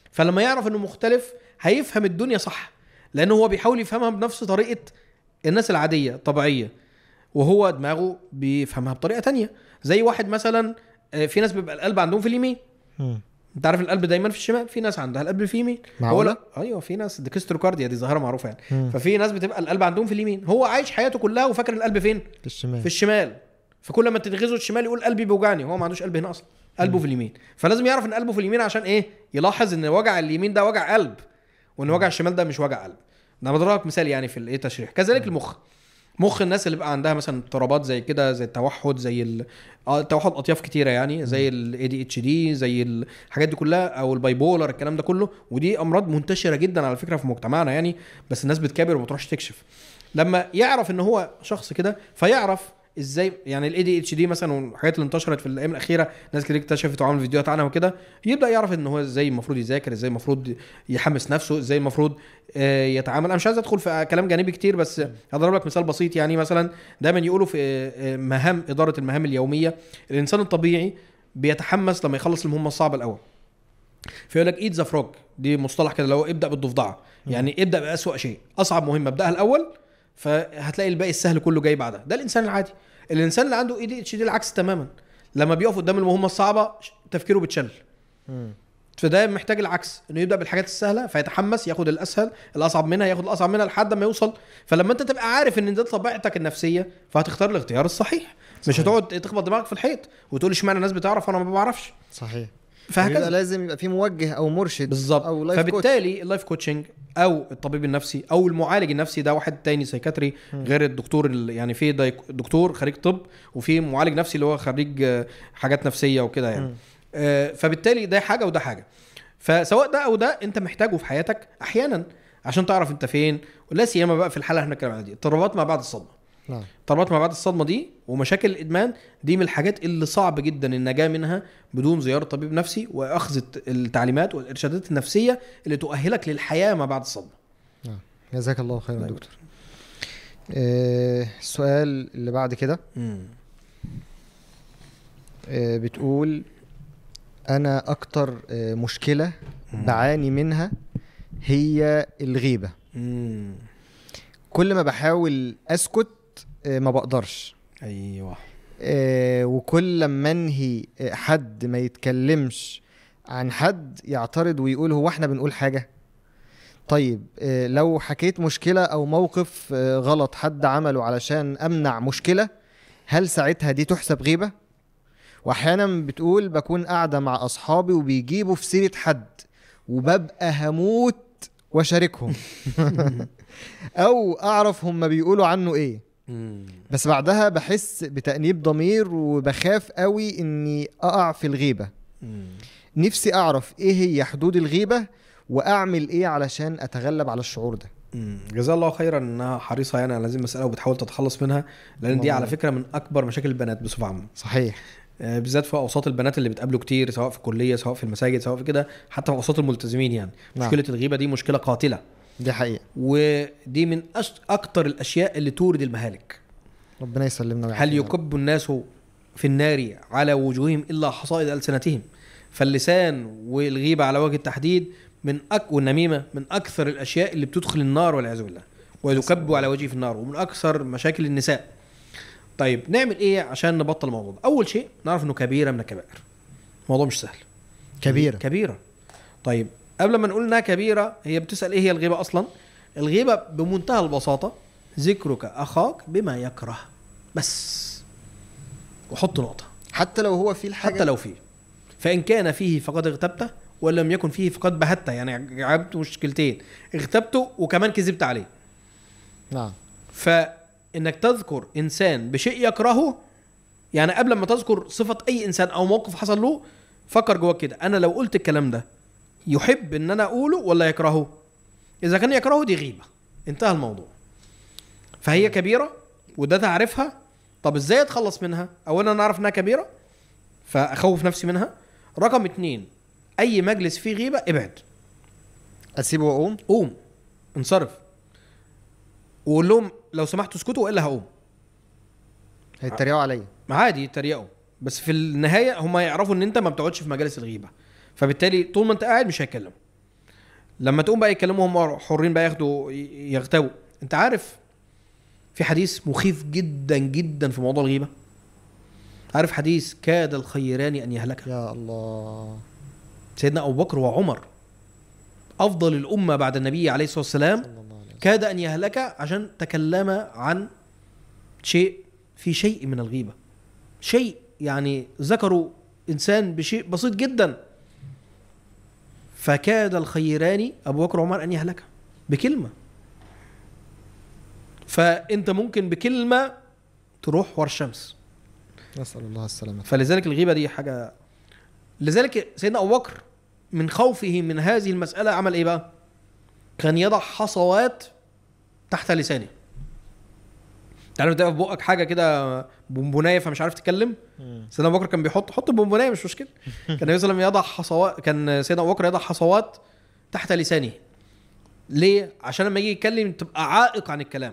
فلما يعرف انه مختلف هيفهم الدنيا صح لانه هو بيحاول يفهمها بنفس طريقه الناس العاديه الطبيعيه وهو دماغه بيفهمها بطريقه تانية زي واحد مثلا آه، في ناس بيبقى القلب عندهم في اليمين مم. انت عارف القلب دايما في الشمال في ناس عندها القلب في اليمين هو معقولة؟ لا ايوه في ناس ديكستروكارديا دي ظاهره معروفه يعني مم. ففي ناس بتبقى القلب عندهم في اليمين هو عايش حياته كلها وفاكر القلب فين في الشمال في الشمال فكل ما تنغزه الشمال يقول قلبي بيوجعني هو ما عندوش قلب هنا اصلا قلبه في اليمين فلازم يعرف ان قلبه في اليمين عشان ايه يلاحظ ان وجع اليمين ده وجع قلب وان وجع الشمال ده مش وجع قلب ده بضربك مثال يعني في الايه تشريح كذلك المخ مخ الناس اللي بقى عندها مثلا اضطرابات زي كده زي التوحد زي ال... اه التوحد اطياف كتيره يعني زي الاي دي اتش دي زي الحاجات دي كلها او البايبولر الكلام ده كله ودي امراض منتشره جدا على فكره في مجتمعنا يعني بس الناس بتكابر وما بتروحش تكشف لما يعرف ان هو شخص كده فيعرف ازاي يعني الاي دي اتش دي مثلا والحاجات اللي انتشرت في الايام الاخيره ناس كتير اكتشفت وعملوا فيديوهات عنها وكده يبدا يعرف ان هو ازاي المفروض يذاكر ازاي المفروض يحمس نفسه ازاي المفروض آه، يتعامل انا مش عايز ادخل في كلام جانبي كتير بس هضرب لك مثال بسيط يعني مثلا دايما يقولوا في آه، مهام اداره المهام اليوميه الانسان الطبيعي بيتحمس لما يخلص المهمه الصعبه الاول فيقول لك ايت ذا فروج دي مصطلح كده اللي هو ابدا بالضفدعه يعني ابدا باسوأ شيء اصعب مهمه ابداها الاول فهتلاقي الباقي السهل كله جاي بعدها ده الانسان العادي الانسان اللي عنده اي دي اتش دي العكس تماما لما بيقف قدام المهمه الصعبه ش- تفكيره بيتشل مم. فده محتاج العكس انه يبدا بالحاجات السهله فيتحمس ياخد الاسهل الاصعب منها ياخد الاصعب منها لحد ما يوصل فلما انت تبقى عارف ان ده طبيعتك النفسيه فهتختار الاختيار الصحيح مش صحيح. هتقعد تخبط دماغك في الحيط وتقول اشمعنى الناس بتعرف وانا ما بعرفش صحيح يبقى فهكذا لازم يبقى في موجه او مرشد بالظبط او لايف كوتش فبالتالي اللايف كوتشنج او الطبيب النفسي او المعالج النفسي ده واحد تاني سايكاتري غير الدكتور ال- يعني في دايك- دكتور خريج طب وفي معالج نفسي اللي هو خريج آه، حاجات نفسيه وكده يعني مم. آه، فبالتالي ده حاجه وده حاجه فسواء ده او ده انت محتاجه في حياتك احيانا عشان تعرف انت فين ولا سيما بقى في الحاله اللي احنا بنتكلم عنها دي اضطرابات ما بعد الصدمه نعم اضطرابات ما بعد الصدمه دي ومشاكل الادمان دي من الحاجات اللي صعب جدا النجاه منها بدون زياره طبيب نفسي واخذ الت- التعليمات والارشادات النفسيه اللي تؤهلك للحياه ما بعد الصدمه نعم جزاك الله خيرا الله دكتور آه، السؤال اللي بعد كده آه، بتقول انا اكتر آه، مشكله بعاني منها هي الغيبه امم كل ما بحاول اسكت آه، ما بقدرش ايوه آه، وكل لما انهي آه، حد ما يتكلمش عن حد يعترض ويقول هو احنا بنقول حاجه طيب آه، لو حكيت مشكله او موقف آه، غلط حد عمله علشان امنع مشكله هل ساعتها دي تحسب غيبه واحيانا بتقول بكون قاعده مع اصحابي وبيجيبوا في سيره حد وببقى هموت واشاركهم او اعرف هم بيقولوا عنه ايه مم. بس بعدها بحس بتأنيب ضمير وبخاف قوي اني اقع في الغيبة مم. نفسي اعرف ايه هي حدود الغيبة واعمل ايه علشان اتغلب على الشعور ده مم. جزاها الله خيرا انها حريصه يعني على هذه المساله وبتحاول تتخلص منها لان دي والله. على فكره من اكبر مشاكل البنات بصفه عامه صحيح آه، بالذات في اوساط البنات اللي بتقابله كتير سواء في الكليه سواء في المساجد سواء في كده حتى في اوساط الملتزمين يعني نعم. مشكله الغيبه دي مشكله قاتله دي حقيقة ودي من أش... اكتر الاشياء اللي تورد المهالك ربنا يسلمنا هل ويعافينا. يكب الناس في النار على وجوههم الا حصائد السنتهم فاللسان والغيبه على وجه التحديد من أك... والنميمه من اكثر الاشياء اللي بتدخل النار والعياذ بالله ويكب على وجهه في النار ومن اكثر مشاكل النساء طيب نعمل ايه عشان نبطل الموضوع ده اول شيء نعرف انه كبيره من الكبائر الموضوع مش سهل كبيرة كبيره طيب قبل ما نقول انها كبيره هي بتسال ايه هي الغيبه اصلا الغيبه بمنتهى البساطه ذكرك اخاك بما يكره بس وحط نقطه حتى لو هو في الحاجة حتى لو فيه فان كان فيه فقد اغتبته ولم يكن فيه فقد بهته يعني عبت مشكلتين اغتبته وكمان كذبت عليه نعم فانك تذكر انسان بشيء يكرهه يعني قبل ما تذكر صفه اي انسان او موقف حصل له فكر جواك كده انا لو قلت الكلام ده يحب ان انا اقوله ولا يكرهه اذا كان يكرهه دي غيبه انتهى الموضوع فهي كبيره وده تعرفها طب ازاي اتخلص منها اولا انا اعرف انها كبيره فاخوف نفسي منها رقم اتنين اي مجلس فيه غيبه ابعد اسيبه واقوم قوم انصرف وقول لهم لو سمحتوا اسكتوا والا هقوم هيتريقوا عليا عادي يتريقوا بس في النهايه هم يعرفوا ان انت ما بتقعدش في مجالس الغيبه فبالتالي طول ما انت قاعد مش هيتكلموا لما تقوم بقى يتكلموا هم حرين بقى ياخدوا ي- يغتابوا انت عارف في حديث مخيف جدا جدا في موضوع الغيبه عارف حديث كاد الخيران ان يهلكا يا الله سيدنا ابو بكر وعمر افضل الامه بعد النبي عليه الصلاه والسلام صلى الله عليه وسلم كاد ان يهلك عشان تكلم عن شيء في شيء من الغيبه شيء يعني ذكروا انسان بشيء بسيط جدا فكاد الخيران ابو بكر وعمر ان يهلكا بكلمه فانت ممكن بكلمه تروح ورا الشمس نسال الله السلامه فلذلك الغيبه دي حاجه لذلك سيدنا ابو بكر من خوفه من هذه المساله عمل ايه بقى؟ كان يضع حصوات تحت لسانه تعرف تبقى في بقك حاجه كده بونبونايه فمش عارف تتكلم سيدنا ابو بكر كان بيحط حط بونبونايه مش مشكله كان النبي صلى الله عليه وسلم يضع حصوات كان سيدنا ابو بكر يضع حصوات تحت لسانه ليه؟ عشان لما يجي يتكلم تبقى عائق عن الكلام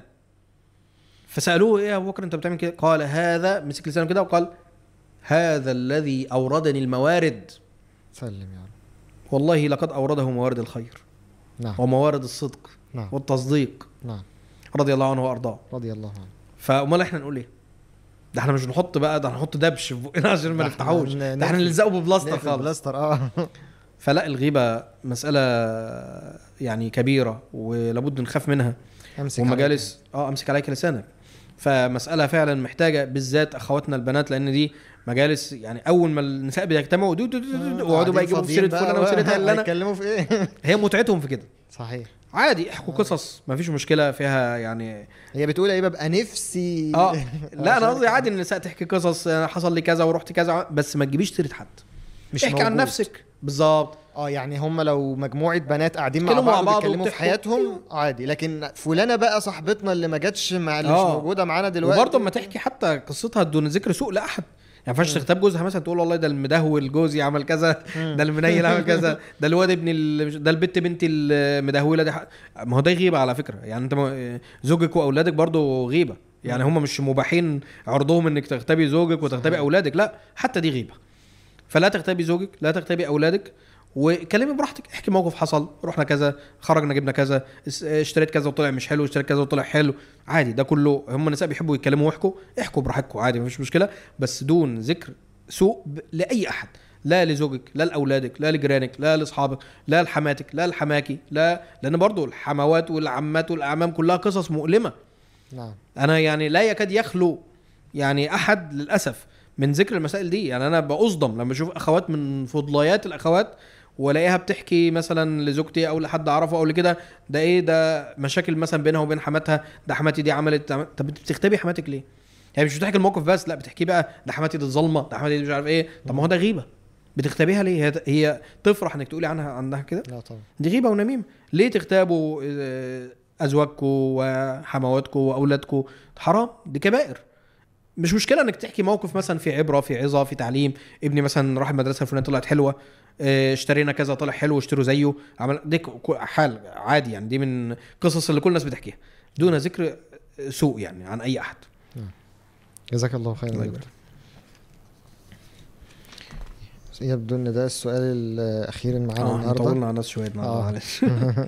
فسالوه ايه يا ابو بكر انت بتعمل كده؟ قال هذا مسك لسانه كده وقال هذا الذي اوردني الموارد سلم يا رب والله لقد اورده موارد الخير نعم وموارد الصدق نعم والتصديق نعم رضي الله عنه وارضاه رضي الله عنه فامال احنا نقول ايه؟ ده احنا مش نحط بقى ده هنحط دبش في بقنا عشان ما ده احنا نفتحوش ن- ده احنا نقفل- نلزقه ببلاستر نقفل خالص بلاستر اه فلا الغيبه مساله يعني كبيره ولابد نخاف منها امسك ومجالس اه امسك عليك لسانك فمساله فعلا محتاجه بالذات اخواتنا البنات لان دي مجالس يعني اول ما النساء بيجتمعوا دو دو دو دو دو ويقعدوا بقى يجيبوا في سيره فلانه وسيرتها اللي انا هيتكلموا في ايه هي متعتهم في كده صحيح عادي احكوا قصص ما فيش مشكله فيها يعني هي بتقول ايه ببقى نفسي اه لا انا قصدي عشان- عادي ان النساء تحكي قصص أنا حصل لي كذا ورحت كذا بس ما تجيبيش سيره حد مش احكي عن موجود. نفسك بالظبط اه يعني هم لو مجموعه بنات قاعدين مع بيتكلموا مع بعض بعض بيتكلموا في وبتحكوا. حياتهم عادي لكن فلانه بقى صاحبتنا اللي ما جاتش مع اللي آه. مش موجوده معانا دلوقتي وبرضه اما تحكي حتى قصتها دون ذكر سوء لاحد يعني ما ينفعش تغتاب جوزها مثلا تقول والله ده المدهول جوزي عمل كذا ده المنيل عمل كذا ده الواد ابن ال... ده البت بنتي المدهوله دي ح... ما هو ده غيبه على فكره يعني انت م... زوجك واولادك برضه غيبه يعني هم مش مباحين عرضهم انك تغتابي زوجك وتغتابي اولادك لا حتى دي غيبه فلا تغتابي زوجك لا تغتابي اولادك وكلمي براحتك احكي موقف حصل رحنا كذا خرجنا جبنا كذا اس- اشتريت كذا وطلع مش حلو اشتريت كذا وطلع حلو عادي ده كله هم النساء بيحبوا يتكلموا ويحكوا احكوا براحتكم عادي مفيش مشكله بس دون ذكر سوء ب- لاي احد لا لزوجك لا لاولادك لا لجيرانك لا لاصحابك لا لحماتك لا لحماكي لا لان برضو الحموات والعمات والاعمام كلها قصص مؤلمه نعم انا يعني لا يكاد يخلو يعني احد للاسف من ذكر المسائل دي يعني انا بصدم لما اشوف اخوات من فضليات الاخوات والاقيها بتحكي مثلا لزوجتي او لحد اعرفه او لكده ده ايه ده مشاكل مثلا بينها وبين حماتها ده حماتي دي عملت عمل- طب انت بتختبي حماتك ليه؟ يعني مش بتحكي الموقف بس لا بتحكي بقى ده حماتي دي ظلمه ده حماتي دي مش عارف ايه طب ما هو ده غيبه بتختبيها ليه؟ هي, هي تفرح انك تقولي عنها عنها كده لا طبعا دي غيبه ونميمه ليه تغتابوا آه، ازواجكم وحمواتكم واولادكم حرام دي كبائر مش مشكله انك تحكي موقف مثلا في عبره في عظه في تعليم ابني مثلا راح المدرسه الفلانيه طلعت حلوه آه، اشترينا كذا طلع حلو اشتروا زيه عمل دي ك- ك- حال عادي يعني دي من قصص اللي كل الناس بتحكيها دون ذكر سوء يعني عن اي احد جزاك الله خيرا الله يا دكتور. يبدو ان ده السؤال الاخير اللي معانا اه النهارده طولنا على الناس شويه النهارده آه. معلش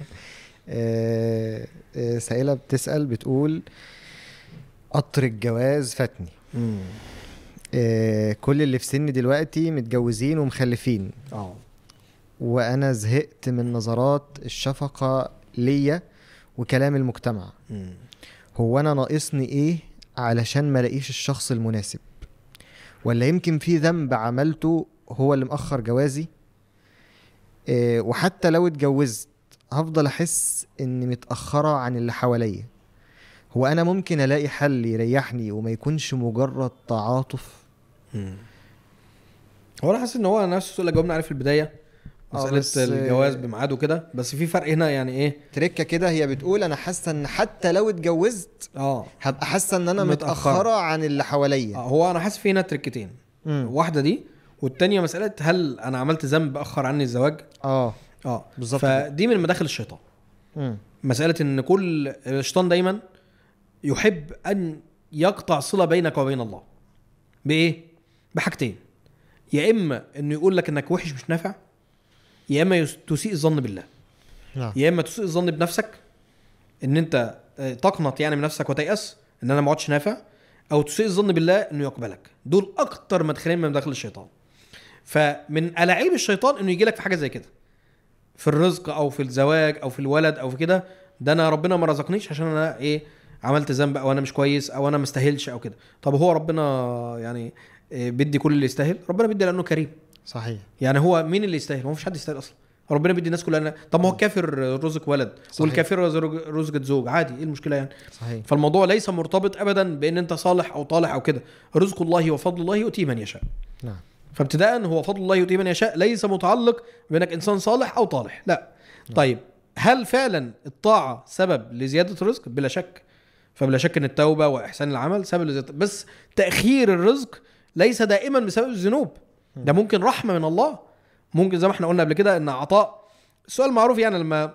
آه، آه، سائله بتسال بتقول قطر الجواز فاتني مم. آه، كل اللي في سني دلوقتي متجوزين ومخلفين اه وانا زهقت من نظرات الشفقه ليا وكلام المجتمع مم. هو انا ناقصني ايه علشان ما الاقيش الشخص المناسب ولا يمكن في ذنب عملته هو اللي مأخر جوازي إيه وحتى لو اتجوزت هفضل احس اني متأخرة عن اللي حواليا هو انا ممكن الاقي حل يريحني وما يكونش مجرد تعاطف مم. هو انا حاسس ان هو نفس السؤال اللي جاوبنا عليه في البدايه آه، مساله بس- الجواز بميعاده كده بس في فرق هنا يعني ايه تركة كده هي بتقول انا حاسة ان حتى لو اتجوزت اه هبقى حاسة ان انا متأخرة. متأخرة عن اللي حواليا هو انا حاسس في هنا تركتين مم. واحده دي والتانية مساله هل انا عملت ذنب اخر عني الزواج اه اه بالظبط كده. فدي من مداخل الشيطان مم. مساله ان كل الشيطان دايما يحب ان يقطع صله بينك وبين الله بايه بحاجتين يا اما انه يقول لك انك وحش مش نافع يا اما يس- تسيء الظن بالله نعم يا اما تسيء الظن بنفسك ان انت آه، تقنط يعني من نفسك وتيأس ان انا ما عدتش نافع او تسيء الظن بالله انه يقبلك دول اكتر مدخلين من مداخل الشيطان فمن الاعيب الشيطان انه يجي لك في حاجه زي كده في الرزق او في الزواج او في الولد او في كده ده انا ربنا ما رزقنيش عشان انا ايه عملت ذنب او انا مش كويس او انا ما استاهلش او كده طب هو ربنا يعني إيه، بيدي كل اللي يستاهل ربنا بيدي لانه كريم صحيح يعني هو مين اللي يستاهل هو مفيش حد يستاهل اصلا ربنا بيدي الناس كلها طب ما هو الكافر رزق ولد صحيح. والكافر رزق- رزقة زوج عادي ايه المشكله يعني صحيح فالموضوع ليس مرتبط ابدا بان انت صالح او طالح او كده رزق الله وفضل الله يؤتيه من يشاء نعم فابتداء هو فضل الله يؤتيه من يشاء ليس متعلق بانك انسان صالح او طالح لا طيب هل فعلا الطاعه سبب لزياده الرزق بلا شك فبلا شك ان التوبه واحسان العمل سبب لزياده بس تاخير الرزق ليس دائما بسبب الذنوب ده ممكن رحمه من الله ممكن زي ما احنا قلنا قبل كده ان عطاء السؤال معروف يعني لما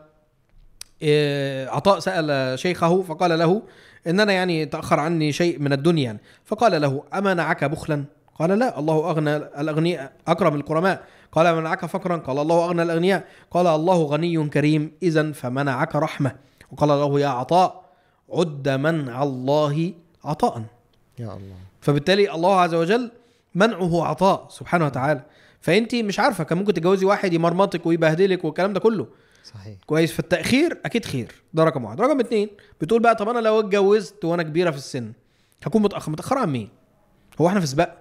إيه، عطاء سال شيخه فقال له ان انا يعني تاخر عني شيء من الدنيا يعني فقال له امنعك بخلا قال لا الله اغنى الاغنياء اكرم الكرماء قال منعك فقرا قال الله اغنى الاغنياء قال الله غني كريم اذا فمنعك رحمه وقال له يا عطاء عد منع الله عطاء يا الله فبالتالي الله عز وجل منعه عطاء سبحانه وتعالى فانت مش عارفه كان ممكن تتجوزي واحد يمرمطك ويبهدلك والكلام ده كله صحيح كويس فالتاخير اكيد خير ده رقم واحد رقم اتنين بتقول بقى طب انا لو اتجوزت وانا كبيره في السن هكون متاخر متاخر عن مين هو احنا في سباق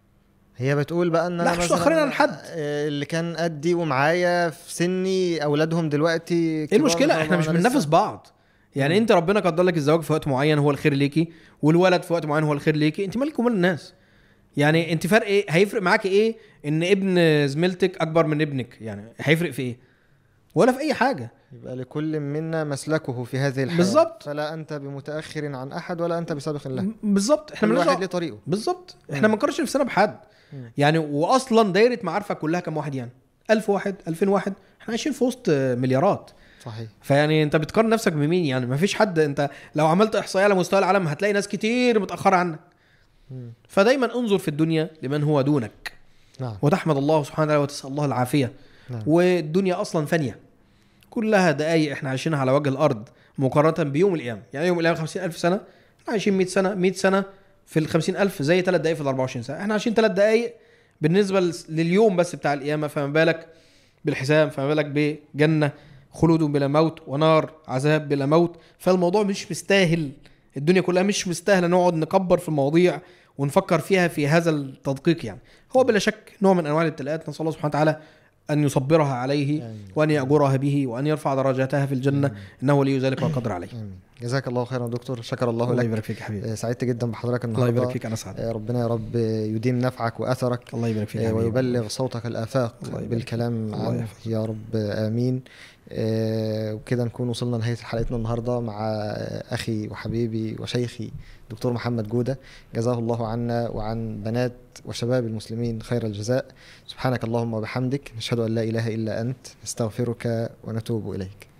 هي بتقول بقى ان لا، انا مش مثلاً متأخرين عن حد. آه، اللي كان قدي ومعايا في سني اولادهم دلوقتي ايه كبار المشكله طبعاً، احنا مش أنا بننافس لسه- بعض يعني انت ربنا قدر لك الزواج في وقت معين هو الخير ليكي والولد في وقت معين هو الخير ليكي انت مالك ومال الناس يعني انت فرق ايه هيفرق معاك ايه ان ابن زميلتك اكبر من ابنك يعني هيفرق في ايه ولا في اي حاجه يبقى لكل منا مسلكه في هذه الحياه بالظبط. فلا انت بمتاخر عن احد ولا انت بسابق له بالظبط احنا كل مالناش واحد دعوة- ليه طريقه بالظبط احنا ما نقارنش نفسنا بحد مم. يعني واصلا دايره معارفك كلها كم واحد يعني 1000 واحد 2000 واحد احنا عايشين في وسط مليارات صحيح فيعني انت بتقارن نفسك بمين يعني ما فيش حد انت لو عملت احصائيه على مستوى العالم هتلاقي ناس كتير متاخره عنك مم. فدايما انظر في الدنيا لمن هو دونك نعم وتحمد الله سبحانه وتعالى وتسال الله العافيه نعم والدنيا اصلا فانيه كلها دقايق احنا عايشينها على وجه الارض مقارنه بيوم القيامه يعني يوم القيامه 50000 سنه احنا عايشين 100 سنه 100 سنه في ال 50000 زي 3 دقايق في ال 24 ساعه احنا عايشين 3 دقايق بالنسبه لس- لليوم بس بتاع القيامه فما بالك بالحساب فما بالك بجنه خلود بلا موت ونار عذاب بلا موت فالموضوع مش مستاهل الدنيا كلها مش مستاهله نقعد نكبر في المواضيع ونفكر فيها في هذا التدقيق يعني هو بلا شك نوع من انواع الابتلاءات نسال الله سبحانه وتعالى ان يصبرها عليه آمين. وان ياجرها به وان يرفع درجاتها في الجنه انه ولي ذلك والقدر عليه امين جزاك الله خيرا دكتور شكر الله الله لك يبارك فيك يا حبيبي آه، سعدت جدا بحضرتك الله النهارده يبارك فيك انا سعد آه، ربنا يا رب يديم نفعك واثرك الله يبارك فيك يا آه، حبيبي. ويبلغ صوتك الآفاق الله يبارك بالكلام فيك. الله عنه يحفظك. يا رب آمين آه، وكده نكون وصلنا لنهاية حلقتنا النهاردة مع آه، أخي وحبيبي وشيخي دكتور محمد جودة جزاه الله عنا وعن بنات وشباب المسلمين خير الجزاء سبحانك اللهم وبحمدك نشهد أن لا إله إلا أنت نستغفرك ونتوب إليك